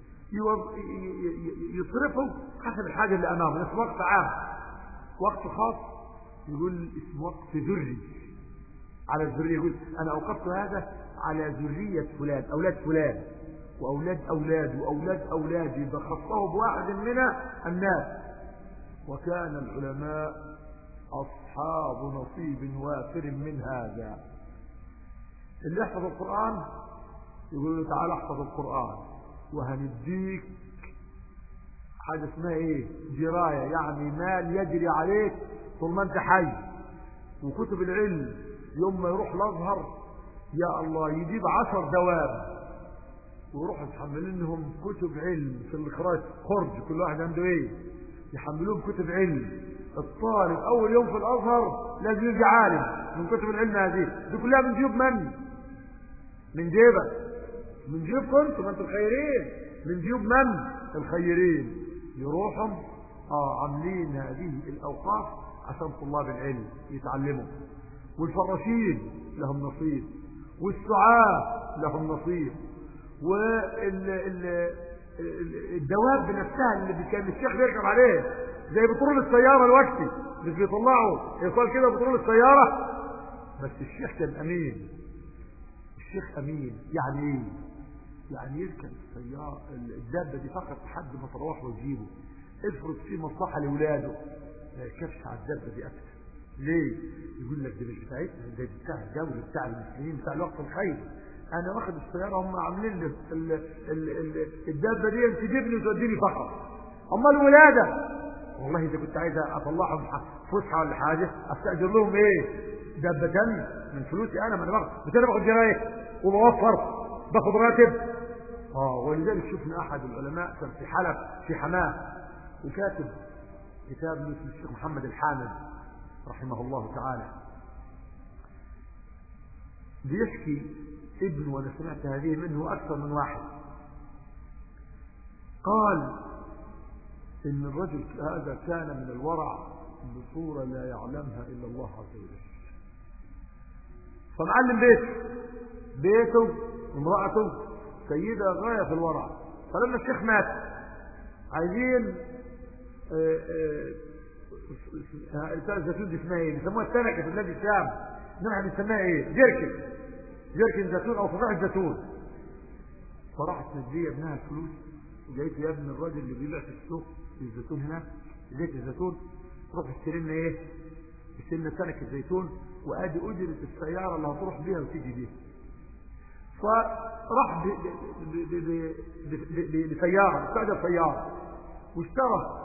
يصرفه حسب الحاجه اللي امامه اسمه وقف عام وقف خاص يقول اسمه وقف ذري على الذرية يقول أنا أوقفت هذا على ذرية فلان أولاد فلان وأولاد أولاد وأولاد أولادي بخصه بواحد من الناس وكان العلماء أصحاب نصيب وافر من هذا اللي يحفظ القرآن يقول له تعالى احفظ القرآن وهنديك حاجة اسمها ايه دراية يعني مال يجري عليك طول ما انت حي وكتب العلم يوم ما يروح الازهر يا الله يجيب عشر دواب ويروح يحملونهم كتب علم في الاخراج خرج كل واحد عنده ايه يحملوهم كتب علم الطالب اول يوم في الازهر لازم يجي عالم من كتب العلم هذه دي كلها من جيوب من من جيبك من جيبكم انتم انتم الخيرين من جيوب من الخيرين يروحوا اه عاملين هذه الاوقاف عشان طلاب العلم يتعلموا والفراشين لهم نصيب والسعاة لهم نصيب والدواب نفسها اللي كان الشيخ بيركب عليه زي بترول السيارة الوقتي مش بيطلعوا يقال كده بترول السيارة بس الشيخ كان أمين الشيخ أمين يعني ايه يعني يركب السيارة الدابة دي فقط لحد ما تروح وتجيبه افرض في مصلحة لولاده ما يركبش على الدابة دي أبدا ليه يقول لك دي مش بتاعتنا ده بتاع الدولة بتاع المسلمين بتاع الوقت الخير انا واخد السيارة هم عاملين لي الدابة دي تجيبني وتوديني فقط اما الولادة والله اذا كنت عايز اطلعهم فسحة ولا حاجة استأجر لهم ايه دابة تانية من فلوسي انا ما انا باخد بس انا باخد جرايه وبوفر باخد راتب اه ولذلك شفنا احد العلماء كان في حلب في حماه وكاتب كتاب اسمه الشيخ محمد الحامد رحمه الله تعالى بيحكي ابن وانا سمعت هذه منه اكثر من واحد قال ان الرجل هذا كان من الورع بصورة لا يعلمها الا الله عز وجل فمعلم بيته بيته امرأته سيدة غاية في الورع فلما الشيخ مات عايزين بتاع الزيتون دي اسمها ايه بيسموها السمكه في بلاد الشام نحن بنسميها ايه جركن جركن زيتون او صفائح زيتون فراحت مديه ابنها الفلوس وجايت يا ابن الراجل اللي بيبيع في السوق الزيتون هنا زيت الزيتون روح اشتري لنا ايه اشتري لنا سمكه زيتون وادي اجره السياره اللي هتروح بيها وتيجي بيها فراح بسياره استاجر سياره واشترى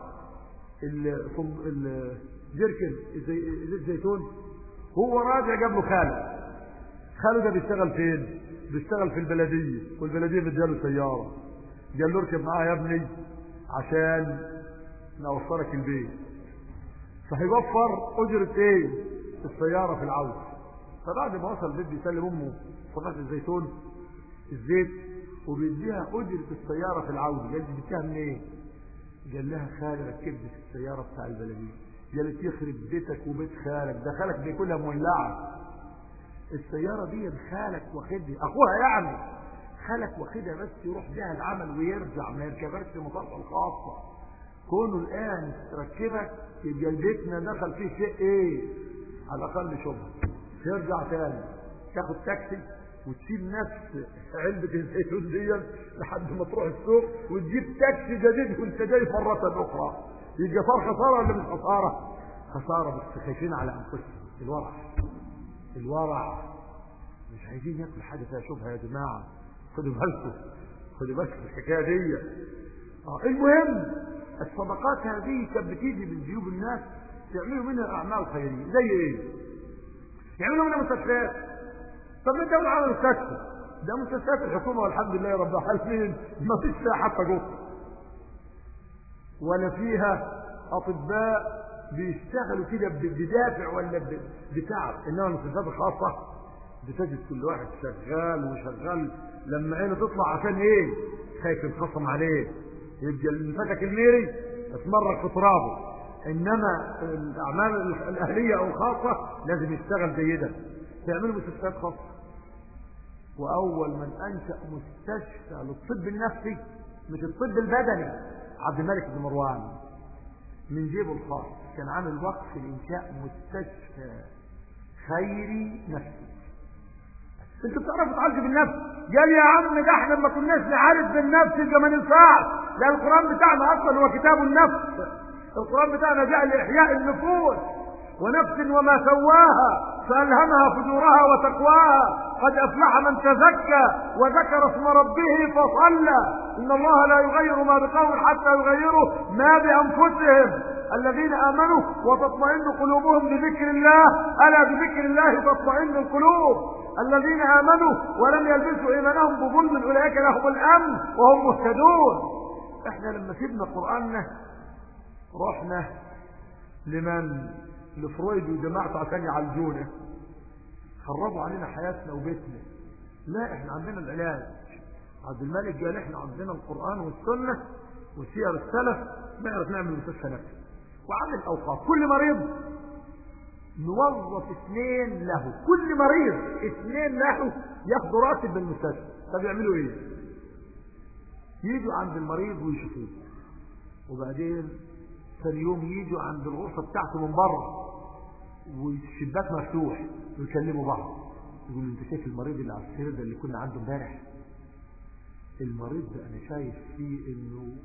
الجركن زيت زيتون هو راجع جاب له خاله خاله ده بيشتغل فين بيشتغل في البلديه والبلديه مدياله سياره قال له اركب معايا يا ابني عشان نوصلك البيت فهيوفر اجره ايه السياره في العوده فبعد ما وصل البيت بيسلم امه صفحه الزيتون الزيت وبيديها اجره السياره في العوده قال دي جبتها منين ايه؟ قال لها خالي ركبت في السياره بتاع البلديه قالت يخرب بيتك وبيت خالك ده خالك بياكلها مولعه السياره دي خالك واخدها اخوها يعني خالك واخدها بس يروح بيها العمل ويرجع ما يركبهاش في مطارها الخاصه كونه الان تركبك يبقى بيتنا دخل فيه شيء ايه على الاقل شبهه يرجع تاني تاخد تاكسي وتشيل نفس علبة الزيتون دي لحد ما تروح السوق وتجيب تاكسي جديد وانت جاي مرة أخرى يبقى صار خسارة ولا مش خسارة؟ خسارة بس خايفين على أنفسهم الورع الورع مش عايزين ياكل حاجة فيها شبهة يا جماعة خدوا بالكم خدوا بالكم الحكاية دي آه المهم الصدقات هذه كانت بتيجي من جيوب الناس يعملوا منها أعمال خيرية زي إيه؟ يعملوا منها مستشفيات طب انت اول عمل مستشفى ده مستشفيات الحكومه والحمد لله رب العالمين ما فيش فيها حتى جثه ولا فيها اطباء بيشتغلوا كده بدافع ولا بتعب انما المستشفيات الخاصه بتجد كل واحد شغال وشغال لما عينه تطلع عشان ايه خايف يتخصم عليه يبقى المسك الميري اتمرك في ترابه انما الاعمال الاهليه او الخاصه لازم يشتغل جيدا تعملوا مستشفيات خاصه واول من انشا مستشفى للطب النفسي مش الطب البدني عبد الملك بن مروان من جيبه الخاص كان عامل وقف لانشاء مستشفى خيري نفسي انت بتعرف تعالج بالنفس قال يا عم ده احنا ما كناش نعالج بالنفس يبقى ما ننفعش ده القران بتاعنا اصلا هو كتاب النفس القران بتاعنا جاء لاحياء النفوس ونفس وما سواها فألهمها فجورها وتقواها قد أفلح من تزكى وذكر اسم ربه فصلى إن الله لا يغير ما بقوم حتى يغيروا ما بأنفسهم الذين آمنوا وتطمئن قلوبهم بذكر الله ألا بذكر الله تطمئن القلوب الذين آمنوا ولم يلبسوا إيمانهم بظلم أولئك لهم الأمن وهم مهتدون احنا لما سيبنا قرآننا رحنا لمن لفرويد وجماعته عشان يعالجونا خربوا علينا حياتنا وبيتنا لا احنا عندنا العلاج عبد الملك قال احنا عندنا القرآن والسنة وسير السلف نعرف نعمل مستشفى نفسي وعمل اوقاف كل مريض نوظف اثنين له كل مريض اثنين له ياخدوا راتب بالمستشفى طب يعملوا ايه يجوا عند المريض ويشوفوه وبعدين ثاني يوم يجوا عند الغرفه بتاعته من بره والشباك مفتوح ويكلموا بعض يقولوا انت شايف المريض اللي على السرير ده اللي كنا عنده امبارح المريض ده انا شايف فيه انه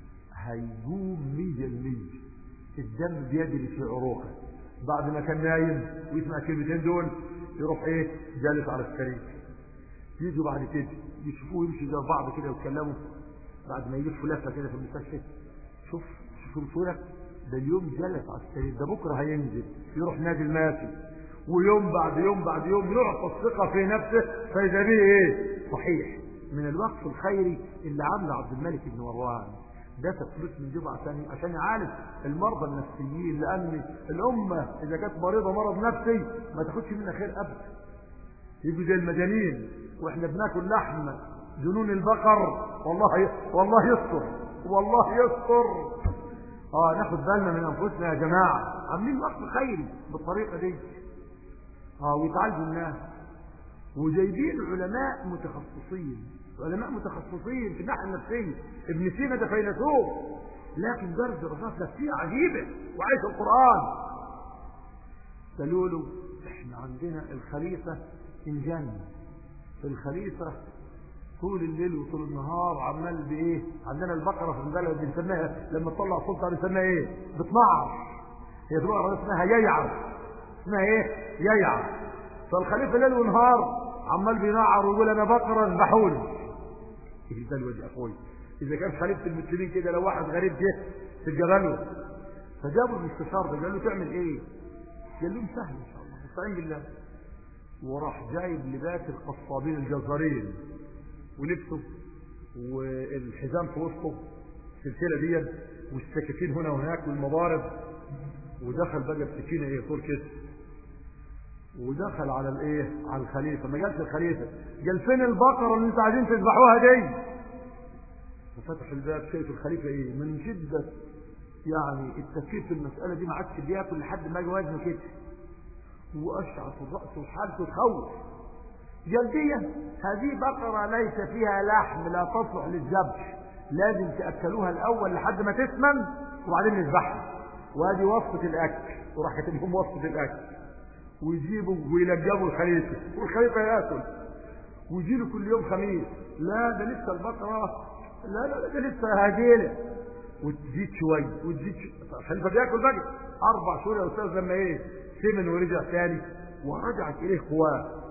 هيقوم مية المية الدم بيجري في عروقه بعد ما كان نايم ويسمع الكلمتين دول يروح ايه جالس على السرير يجوا بعد كده يشوفوه يمشي جنب بعض كده ويتكلموا بعد ما يلفوا لفه كده في المستشفى شوف شوفوا الصوره ده اليوم جلس على السرير ده بكره هينزل يروح نادي الماشي ويوم بعد يوم بعد يوم يعطى الثقه في نفسه فاذا به ايه صحيح من الوقف الخيري اللي عامله عبد الملك بن مروان ده فلوس من جيبه عشان عشان يعالج المرضى النفسيين لان الامه اذا كانت مريضه مرض نفسي ما تاخدش منها خير ابدا يجوا زي المجانين واحنا بناكل لحم جنون البقر والله والله يستر والله يستر اه ناخد بالنا من انفسنا يا جماعه عاملين وقت خيري بالطريقه دي اه ويتعالجوا الناس وجايبين علماء متخصصين علماء متخصصين في الناحيه النفسيه ابن سينا ده فيلسوف لكن درس دراسات نفسيه عجيبه وعايش القران قالوا له احنا عندنا الخليفه انجن الخليفه طول الليل وطول النهار عمال بايه عندنا البقره في البلد بنسميها لما تطلع صوتها بنسميها ايه بتنعر هي بقره اسمها ييعر اسمها ايه ييعر فالخليفه ليل ونهار عمال بينعر ويقول انا بقره اذبحوني ايه ده الوجه اخوي اذا كان خليفه المسلمين كده لو واحد غريب جه تتجبله فجابوا المستشار ده قال له تعمل ايه قال لهم سهل ان شاء الله استعين بالله وراح جايب لباس القصابين الجزارين ولبسه والحزام في وسطه السلسله دي والسكاكين هنا وهناك والمضارب ودخل بقى بسكينه ايه طول كده ودخل على الايه على الخليفه ما جالش الخليفه قال فين البقره اللي انتوا عايزين تذبحوها دي ففتح الباب شايف الخليفه ايه من شده يعني التفكير في المساله دي ما عادش بياكل لحد ما جه وزنه كده واشعث الراس وحالته تخوف جلدية هذه بقرة ليس فيها لحم لا تصلح للذبح لازم تأكلوها الأول لحد ما تسمن وبعدين نذبحها وادي وصفة الأكل وراح كاتب لهم وصفة الأكل ويجيبوا ويلجبوا الخليفة والخليفة ياكل ويجي له كل يوم خميس لا ده لسه البقرة لا لا ده لسه هاجيلة وتزيد شوية وتزيد شوية الخليفة بياكل بقى أربع شهور يا أستاذ لما إيه سمن ورجع تاني ورجعت إليه قواه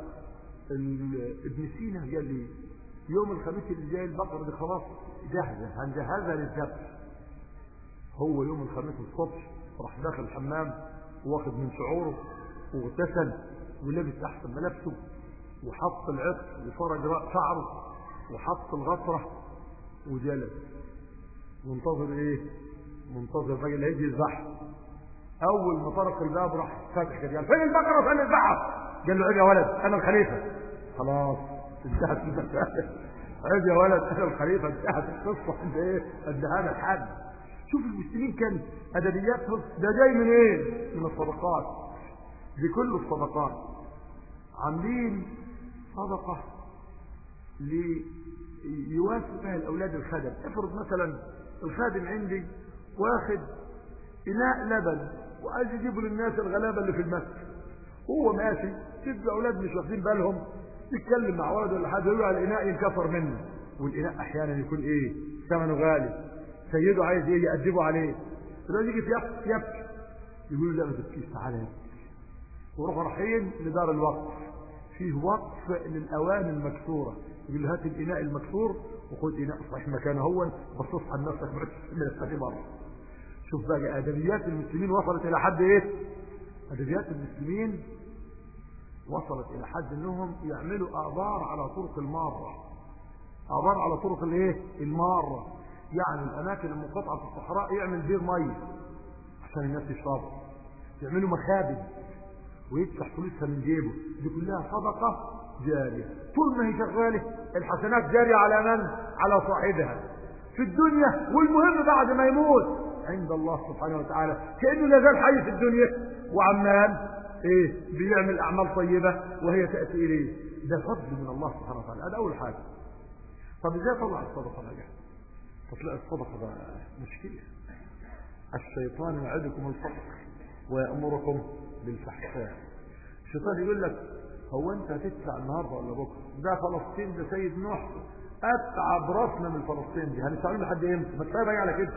ابن سينا قال لي يوم الخميس اللي جاي البقرة دي خلاص جاهزة هنجهزها للذبح هو يوم الخميس الصبح راح داخل الحمام واخد من شعوره واغتسل ولبس احسن ملابسه وحط العطر وفرج شعره وحط الغطرة وجلس منتظر ايه منتظر الراجل هيجي يذبح اول ما طرق الباب راح فاتح كده قال فين البقرة فين الذبحة قال له عيب يا ولد انا الخليفة خلاص انتهت المسألة عيب يا ولد انا الخليفة انتهت القصة انت ايه ادهانا لحد شوف المسلمين كان ادبياتهم ده جاي من ايه من الصدقات لكل الصدقات عاملين صدقة ليواسي بها الاولاد الخدم افرض مثلا الخادم عندي واخد اناء لبن وعايز يجيبه للناس الغلابه اللي في المسجد هو ماشي شوف الاولاد مش واخدين بالهم يتكلم مع ولد ولا حاجه يقول على الاناء ينكسر منه والاناء احيانا يكون ايه ثمنه غالي سيده عايز ايه يأدبه عليه فلو يجي يبكي يبكي يقول له لا ما تبكيش تعالى وروحوا رايحين لدار الوقف فيه وقف للاواني المكسوره يقول له هات الاناء المكسور وخد اناء صحيح مكانه هو بس اصحى لنفسك من الثاني مره شوف بقى ادبيات المسلمين وصلت الى حد ايه ادبيات المسلمين وصلت الى حد انهم يعملوا ابار على طرق المارة ابار على طرق الايه المارة يعني الاماكن المنقطعة في الصحراء يعمل بير مية عشان الناس يشربوا يعملوا مخابز ويدفع فلوسها من جيبه دي كلها صدقة جارية طول ما هي شغالة الحسنات جارية على من على صاحبها في الدنيا والمهم بعد ما يموت عند الله سبحانه وتعالى كأنه لا زال حي في الدنيا وعمال ايه بيعمل اعمال طيبة وهي تأتي اليه ده فضل من الله سبحانه وتعالى هذا اول حاجة طب ازاي طلع الصدقة بقى تطلع الصدقة بقى مشكلة الشيطان يعدكم الفقر ويأمركم بالفحشاء الشيطان يقول لك هو انت هتدفع النهارده ولا بكره ده فلسطين ده سيد نوح اتعب راسنا من فلسطين دي هندفع لحد امتى ما كفايه بقى على كده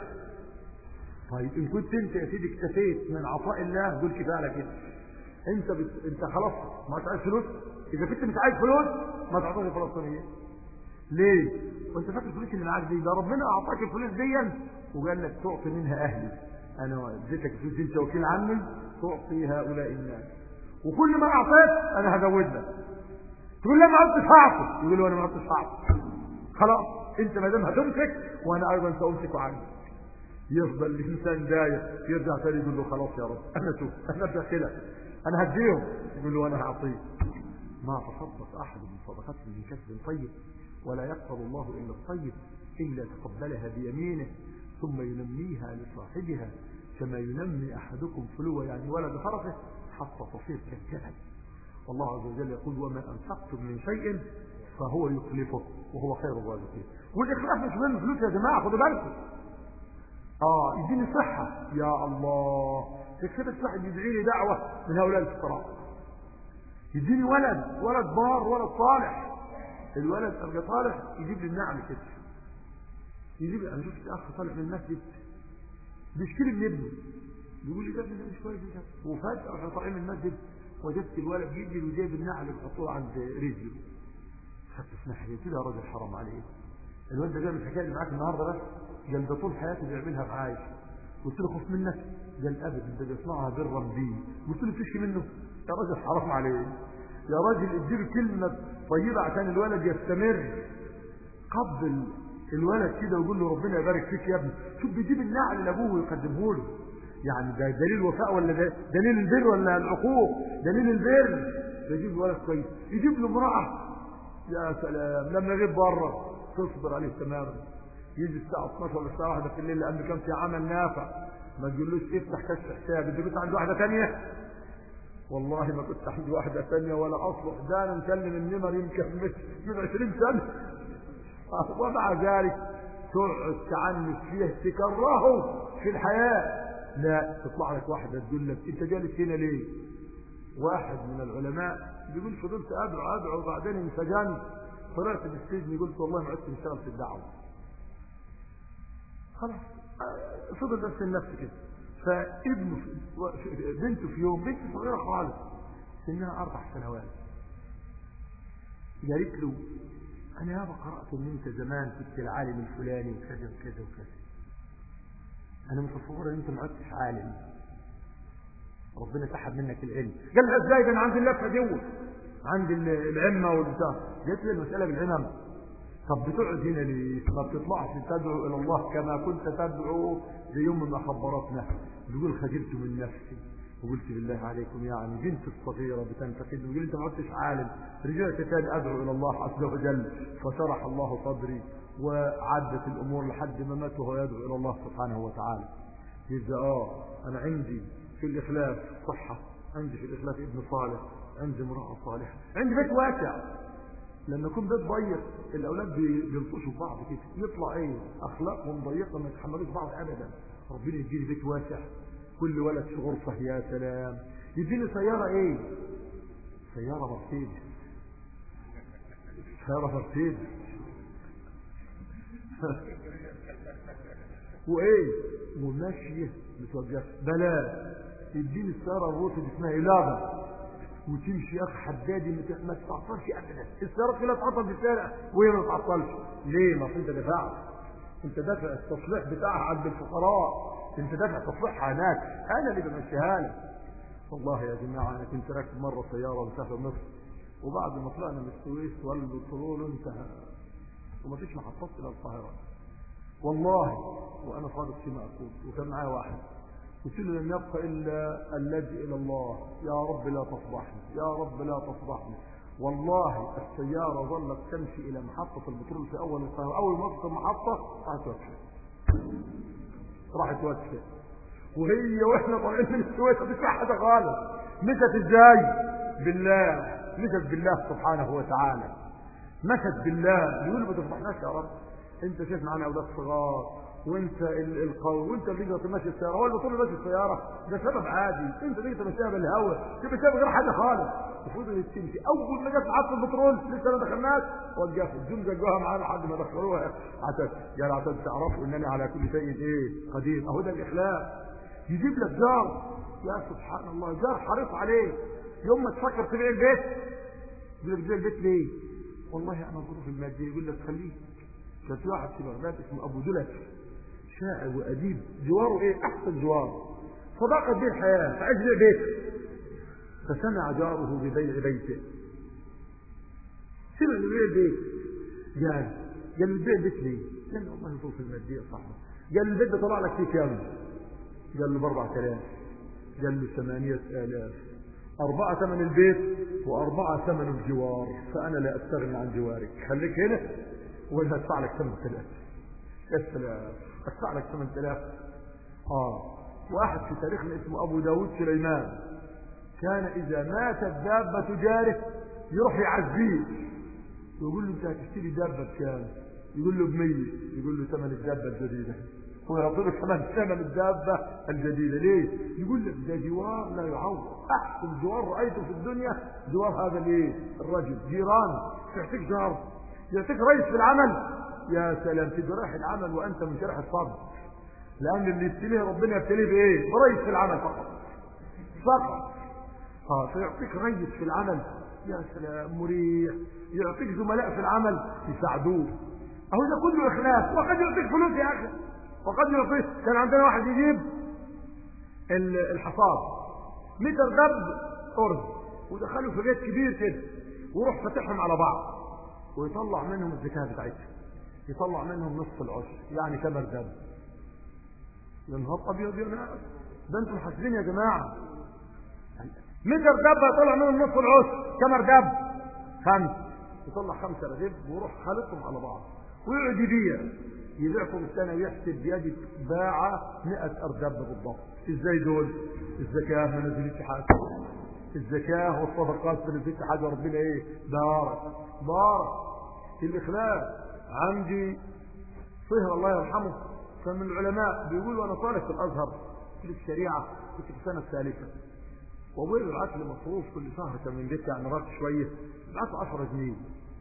طيب ان كنت انت يا سيدي اكتفيت من عطاء الله قول كفايه على كده انت بت... انت خلاص ما انت عايز فلوس اذا كنت مش عايز فلوس ما تعطيني فلسطينيه ليه وانت فاكر الفلوس اللي معاك دي ده ربنا اعطاك الفلوس دي وقال لك تعطي منها اهلي انا اديتك الفلوس دي انت وكيل عني تعطي هؤلاء الناس وكل ما اعطيت انا هزود لك تقول لي ما عدتش هعطي يقول له انا ما عدتش هعطي خلاص انت ما دام هتمسك وانا ايضا سامسك عنك يفضل الانسان داير يرجع تاني يقول له خلاص يا رب انا شوف انا بدخلك انا هديهم يقول له انا هعطيه ما تصدق احد من صدقته من كسب طيب ولا يقبل الله الا الطيب الا تقبلها بيمينه ثم ينميها لصاحبها كما ينمي احدكم فلوة يعني ولد فرسه حتى تصير كالجبل والله عز وجل يقول وما انفقتم من شيء فهو يخلفه وهو خير الرازقين والاخلاف مش من فلوس يا جماعه خدوا بالكم اه يديني صحه يا الله كده واحد يدعي لي دعوه من هؤلاء الفقراء يديني ولد ولد بار ولد صالح الولد ابقى صالح يجيب لي النعم كده يجيب انا شفت اخ طالع من المسجد بيشتري من ابنه بيقول لي ده ابني ده مش كويس ده وفجاه واحنا طالعين من المسجد وجدت الولد بيجي وجايب النعل بيحطوه عند رجله خدت اسمح لي كده يا راجل حرام عليك الولد ده جاب الحكايه اللي معاك النهارده بس قال ده طول حياته بيعملها معايا قلت له خف منك قال ابدا ده بيصنعها برا بي قلت له تشكي منه يا راجل حرام عليك يا راجل اديله كلمه طيبه عشان الولد يستمر قبل الولد كده ويقول له ربنا يبارك فيك يا ابني شوف بيجيب النعل لابوه ويقدمه له يعني ده دليل وفاء ولا ده دليل البر ولا العقوق دليل البر يجيب الولد كويس يجيب له امراه يا سلام لما يغيب بره تصبر عليه تماما يجي الساعه 12 ولا الساعه 1 في الليل لان كان في عمل نافع ما تقولوش افتح كشف حساب انت كنت عند واحده ثانيه والله ما كنت عندي واحده ثانيه ولا اصلح ده انا مكلم النمر يمكن من 20 سنه ومع ذلك تقعد تعنف فيه تكرهه في الحياه لا تطلع لك واحده تقول لك انت جالس هنا ليه واحد من العلماء بيقول فضلت ادعو ادعو وبعدين انسجنت طلعت من السجن قلت والله ما عدت اشتغل في الدعوه خلاص فضل بس النفس كده فابنه في بنته في يوم بنت صغيره خالص سنها اربع سنوات قالت له انا يابا قرات ان انت زمان كنت العالم الفلاني وكذا وكذا وكذا انا متصور ان انت ما عدتش عالم ربنا سحب منك العلم قال لها ازاي ده انا عندي اللفه دي عندي العمه والبتاع جت لي المساله بالعمم طب بتقعد هنا ليه ما بتطلعش تدعو الى الله كما كنت تدعو ليوم ما خبرتنا بيقول خجلت من نفسي وقلت بالله عليكم يعني بنت الصغيرة بتنتقد وقلت انت ما عدتش عالم رجعت تاني ادعو الى الله عز وجل فشرح الله صدري وعدت الامور لحد ما مات وهو يدعو الى الله سبحانه وتعالى يبقى اه انا عندي في الاخلاف صحة عندي في الاخلاف ابن صالح عندي امرأة صالحة عندي بيت واسع لما يكون بيت ضيق الاولاد بيلطشوا بعض كده يطلع ايه اخلاقهم ضيقه ما يتحملوش بعض ابدا ربنا يديني بيت واسع كل ولد في غرفه يا سلام يديني سياره ايه سياره مرسيدس سياره مرسيدس وايه وماشيه متوجهه بلاش يديني السياره الروسي اللي اسمها إلابة وتمشي يا اخي حدادي ما تتعطلش ابدا السيارات كلها تعطل في الشارع وهي ما تتعطلش ليه ما انت دفعت انت دافع التصليح بتاعها عند الفقراء انت دافع تصليحها هناك انا اللي بمشيها لك والله يا جماعه انا كنت راكب مره سياره مسافر مصر وبعد ما طلعنا من السويس ولدوا قالوا له انت وما فيش محطات الى القاهره والله وانا صادق فيما اقول وكان معايا واحد قلت له لم يبق إلا اللجئ إلى الله يا رب لا تصبحني يا رب لا تصبحني والله السيارة ظلت تمشي إلى محطة البترول في أول القاهرة أول ما وصلت المحطة راحت وجهة راحت وجهة وهي واحنا طالعين من السويس مش حاجة خالص مشت ازاي بالله مشت بالله سبحانه وتعالى مشت بالله يقول ما تصبحناش يا رب انت شايف معانا اولاد صغار وانت القوي وانت اللي تقدر تمشي السياره هو اللي طول ماشي السياره ده سبب عادي انت اللي تمشيها بالهواء تمشيها بغير حاجه خالص المفروض انك تمشي اول ما جت محطه البترول لسه ما دخلناش وقفوا الجم جوها معانا لحد ما دخلوها عشان قال عشان تعرفوا انني على كل شيء ايه قدير اهو ده الاخلاق يجيب لك جار يا سبحان الله جار حريص عليه يوم ما تفكر تبيع البيت يقول لك تبيع البيت ليه؟ والله انا ظروف الماديه يقول لك خليه كان في واحد في بغداد اسمه ابو دلت شاعر وأديب جواره إيه أحسن جوار صداقة به الحياة فعايز يبيع بيته فسمع جاره ببيع بيته سمع ببيع البيت قال قال له بيع البيت ليه؟ قال له والله ظروف المادية صعبة قال له البيت ده طلع لك فيه كام؟ قال له ب 4000 قال له 8000 أربعة ثمن البيت وأربعة ثمن الجوار فأنا لا أستغني عن جوارك خليك هنا ولا أدفع لك 8000 يا سلام ادفع لك 8000 اه واحد في تاريخنا اسمه ابو داود سليمان كان اذا ماتت دابة جاره يروح يعزيه يقول له انت هتشتري دابه بكام يقول له ب 100 يقول له ثمن الدابه الجديده هو يعطي له ثمن ثمن الدابه الجديده ليه يقول لك ده جوار لا يعوض احسن جوار رايته في الدنيا جوار هذا الايه الرجل جيران يعطيك جار يعطيك رئيس في العمل يا سلام تجي رايح العمل وانت منشرح الصدر لان اللي يبتليه ربنا يبتليه بايه برئيس في العمل فقط فقط اه فيعطيك رئيس في العمل يا سلام مريح يعطيك زملاء في العمل يساعدوه اهو ده كله اخلاص وقد يعطيك فلوس يا اخي وقد يعطيك كان عندنا واحد يجيب الحصاد متر دب ارز ودخله في بيت كبير كده ويروح فاتحهم على بعض ويطلع منهم الزكاه بتاعتهم يطلع منهم نصف العشر يعني تمر دب يا نهار ابيض يا ناس ده انتم حاسبين يا جماعه متر دب يطلع منهم نصف العشر تمر دب خمس يطلع خمسه رغيف ويروح خالطهم على بعض ويقعد يبيع يبيعكم السنة يحسب يجد باع 100 أردب بالضبط ازاي دول الزكاة ما نزلتش حاجة الزكاة والصدقات ما نزلتش حاجة ربنا ايه بارك بارك الإخلاص عندي صهر الله يرحمه كان من العلماء بيقول وانا طالب في الازهر في الشريعه كنت في السنه الثالثه وابويا بيبعت لي مصروف كل شهر كان من بيتي يعني رات شويه بيبعت 10 جنيه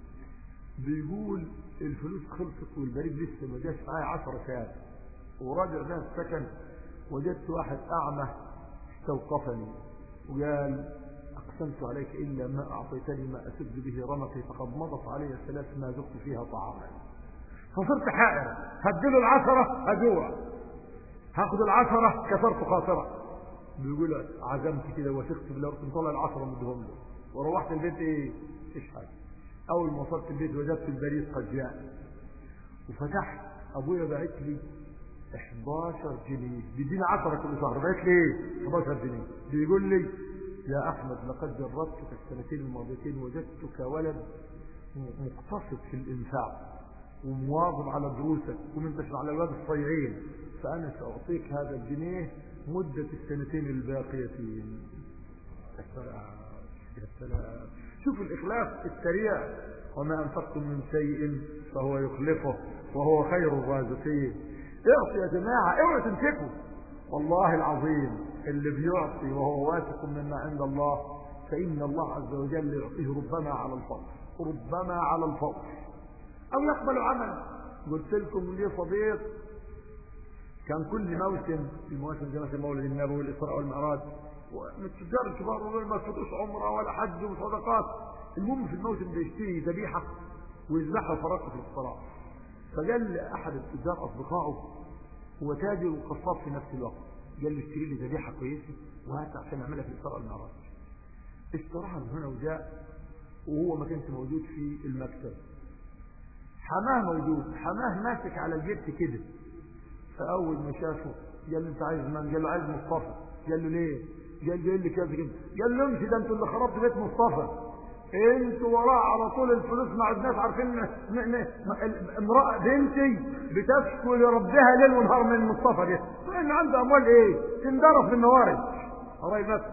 بيقول الفلوس خلصت والبريد لسه ما جاش معايا 10 ساعات وراجع بها السكن وجدت واحد اعمى استوقفني وقال اقسمت عليك الا ما اعطيتني ما اسد به رمقي فقد مضت علي الثلاث ما ذقت فيها طعاما فصرت حائر هديله العشرة هجوع هاخد العشرة كسرت خاطرة بيقول عزمت كده وثقت بالله رحت مطلع العشرة مدهم له وروحت البيت ايه ايش حاجة اول ما وصلت البيت وجدت البريد قد جاء وفتحت ابويا بعت لي 11 جنيه بيديني 10 كل شهر بعت لي ايه 11 جنيه بيقول لي يا احمد لقد جربتك السنتين الماضيتين وجدتك ولد مقتصد في الانفاق ومواظب على دروسك ومنتشر على الواد الصيعين فأنا سأعطيك هذا الجنيه مدة السنتين الباقيتين يا سلام يا سلام شوف الإخلاص السريع وما أنفقتم من شيء فهو يخلفه وهو خير الرازقين اعطي يا جماعة اوعوا تمسكوا والله العظيم اللي بيعطي وهو واثق مما عند الله فإن الله عز وجل يعطيه ربما على الفقر ربما على الفقر أو يقبل عمل قلت لكم لي صديق كان كل موسم في المواسم زي مثل مولد النبوي والإسراء والمعراج ومن التجار الكبار وغير ما تفوتوش عمره ولا حج وصدقات المهم في الموسم بيشتري ذبيحة ويذبحها وفرقها في الصلاة فقال أحد التجار أصدقائه هو تاجر وقصاب في نفس الوقت قال لي اشتري لي ذبيحة كويسة وهات عشان أعملها في الإسراء والمعراج اشتراها من هنا وجاء وهو ما كانش موجود في المكتب حماه موجود حماه ماسك على الجبت كده فاول ما شافه قال له انت عايز من قال له عايز مصطفى قال له ليه قال له لي كذا كده قال له امشي ده انتوا اللي خربتوا بيت مصطفى انتوا وراه على طول الفلوس ما عدناش عارفين امراه بنتي بتشكو لربها ليل ونهار من مصطفى ده لان عنده اموال ايه تندرس بالموارد قرايب بس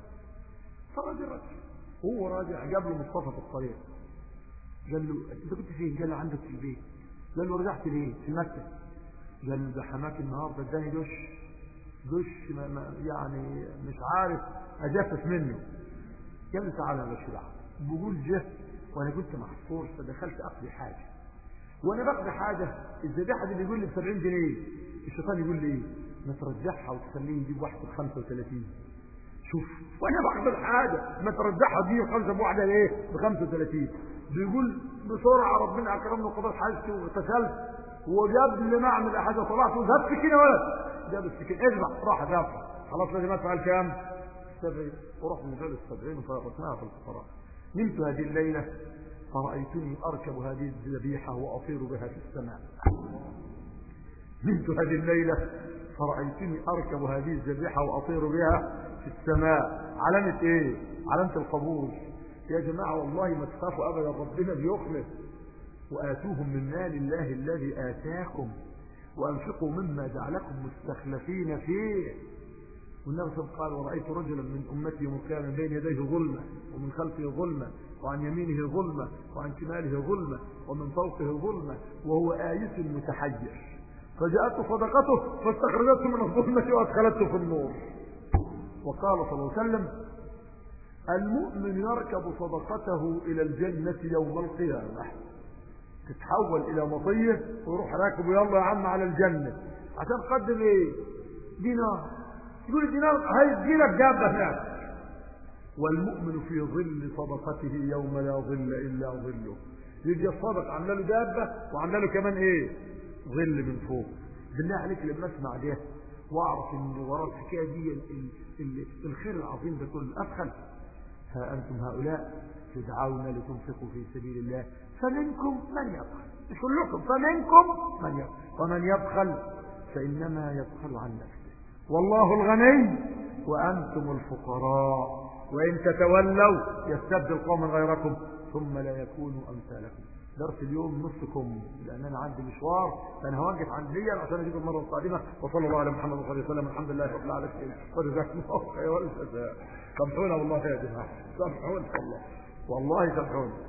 فرجع هو راجع جاب له مصطفى في الطريق قال له انت كنت فين قال له عندك في البيت قال له رجعت ليه في مكة قال له ده حماك النهارده اداني دش دش ما ما يعني مش عارف اجفف منه قال له تعالى يا باشا دعوه بقول جه وانا كنت محصور فدخلت اقضي حاجه وانا بقضي حاجه الذبيحه دي بيقول لي ب 70 جنيه الشيطان يقول لي ايه ما ترجعها وتخليه يجيب واحده ب 35 شوف وانا بقضي الحاجه ما ترجعها دي خمسه بواحده ايه ب 35 بيقول بسرعة ربنا أكرمني وقضيت حاجتي واغتسلت وجاب لي ما أعمل حاجة طلعت وذهب سكينة ولد جاب السكينة اذبح راح ذبح خلاص لازم أدفع الكام؟ سبعين ورحت من جل السبعين وفرقتناها في الفقراء نمت هذه الليلة فرأيتني أركب هذه الذبيحة وأطير بها في السماء نمت هذه الليلة فرأيتني أركب هذه الذبيحة وأطير بها في السماء علامة إيه؟ علامة القبول يا جماعة والله ما تخافوا أبدا ربنا بيخلف وآتوهم من مال الله الذي آتاكم وأنفقوا مما جعلكم مستخلفين فيه والنبي صلى الله عليه وسلم قال ورأيت رجلا من أمتي يوم القيامة بين يديه ظلمة ومن خلفه ظلمة وعن يمينه ظلمة وعن شماله ظلمة ومن فوقه ظلمة وهو آيس متحير فجاءته صدقته فاستخرجته من الظلمة وأدخلته في النور وقال صلى الله عليه وسلم المؤمن يركب صدقته إلى الجنة يوم القيامة تتحول إلى مطية ويروح راكبه يلا يا عم على الجنة عشان قدم ايه دينار يقول الدينار هيجي لك دابة هناك والمؤمن في ظل صدقته يوم لا ظل إلا ظله يجي الصدق عامله له دابة وعامله له كمان ايه ظل من فوق بالله عليك لما اسمع ده واعرف ان وراء الحكايه دي ال ال ال الخير العظيم ده كله ادخل ها انتم هؤلاء تدعون لتنفقوا في سبيل الله فمنكم من يبخل مش كلكم فمنكم من يبخل ومن يبخل فانما يبخل عن نفسه والله الغني وانتم الفقراء وان تتولوا يستبدل قوما غيركم ثم لا يكونوا امثالكم درس اليوم نصكم لان انا عندي مشوار فانا هوقف عند ليا عشان اجيب المره القادمه وصلى الله على محمد صلى الله عليه وسلم الحمد لله رب العالمين وجزاكم الله خير والجزاء سامحونا والله يا جماعه سامحونا والله والله سامحونا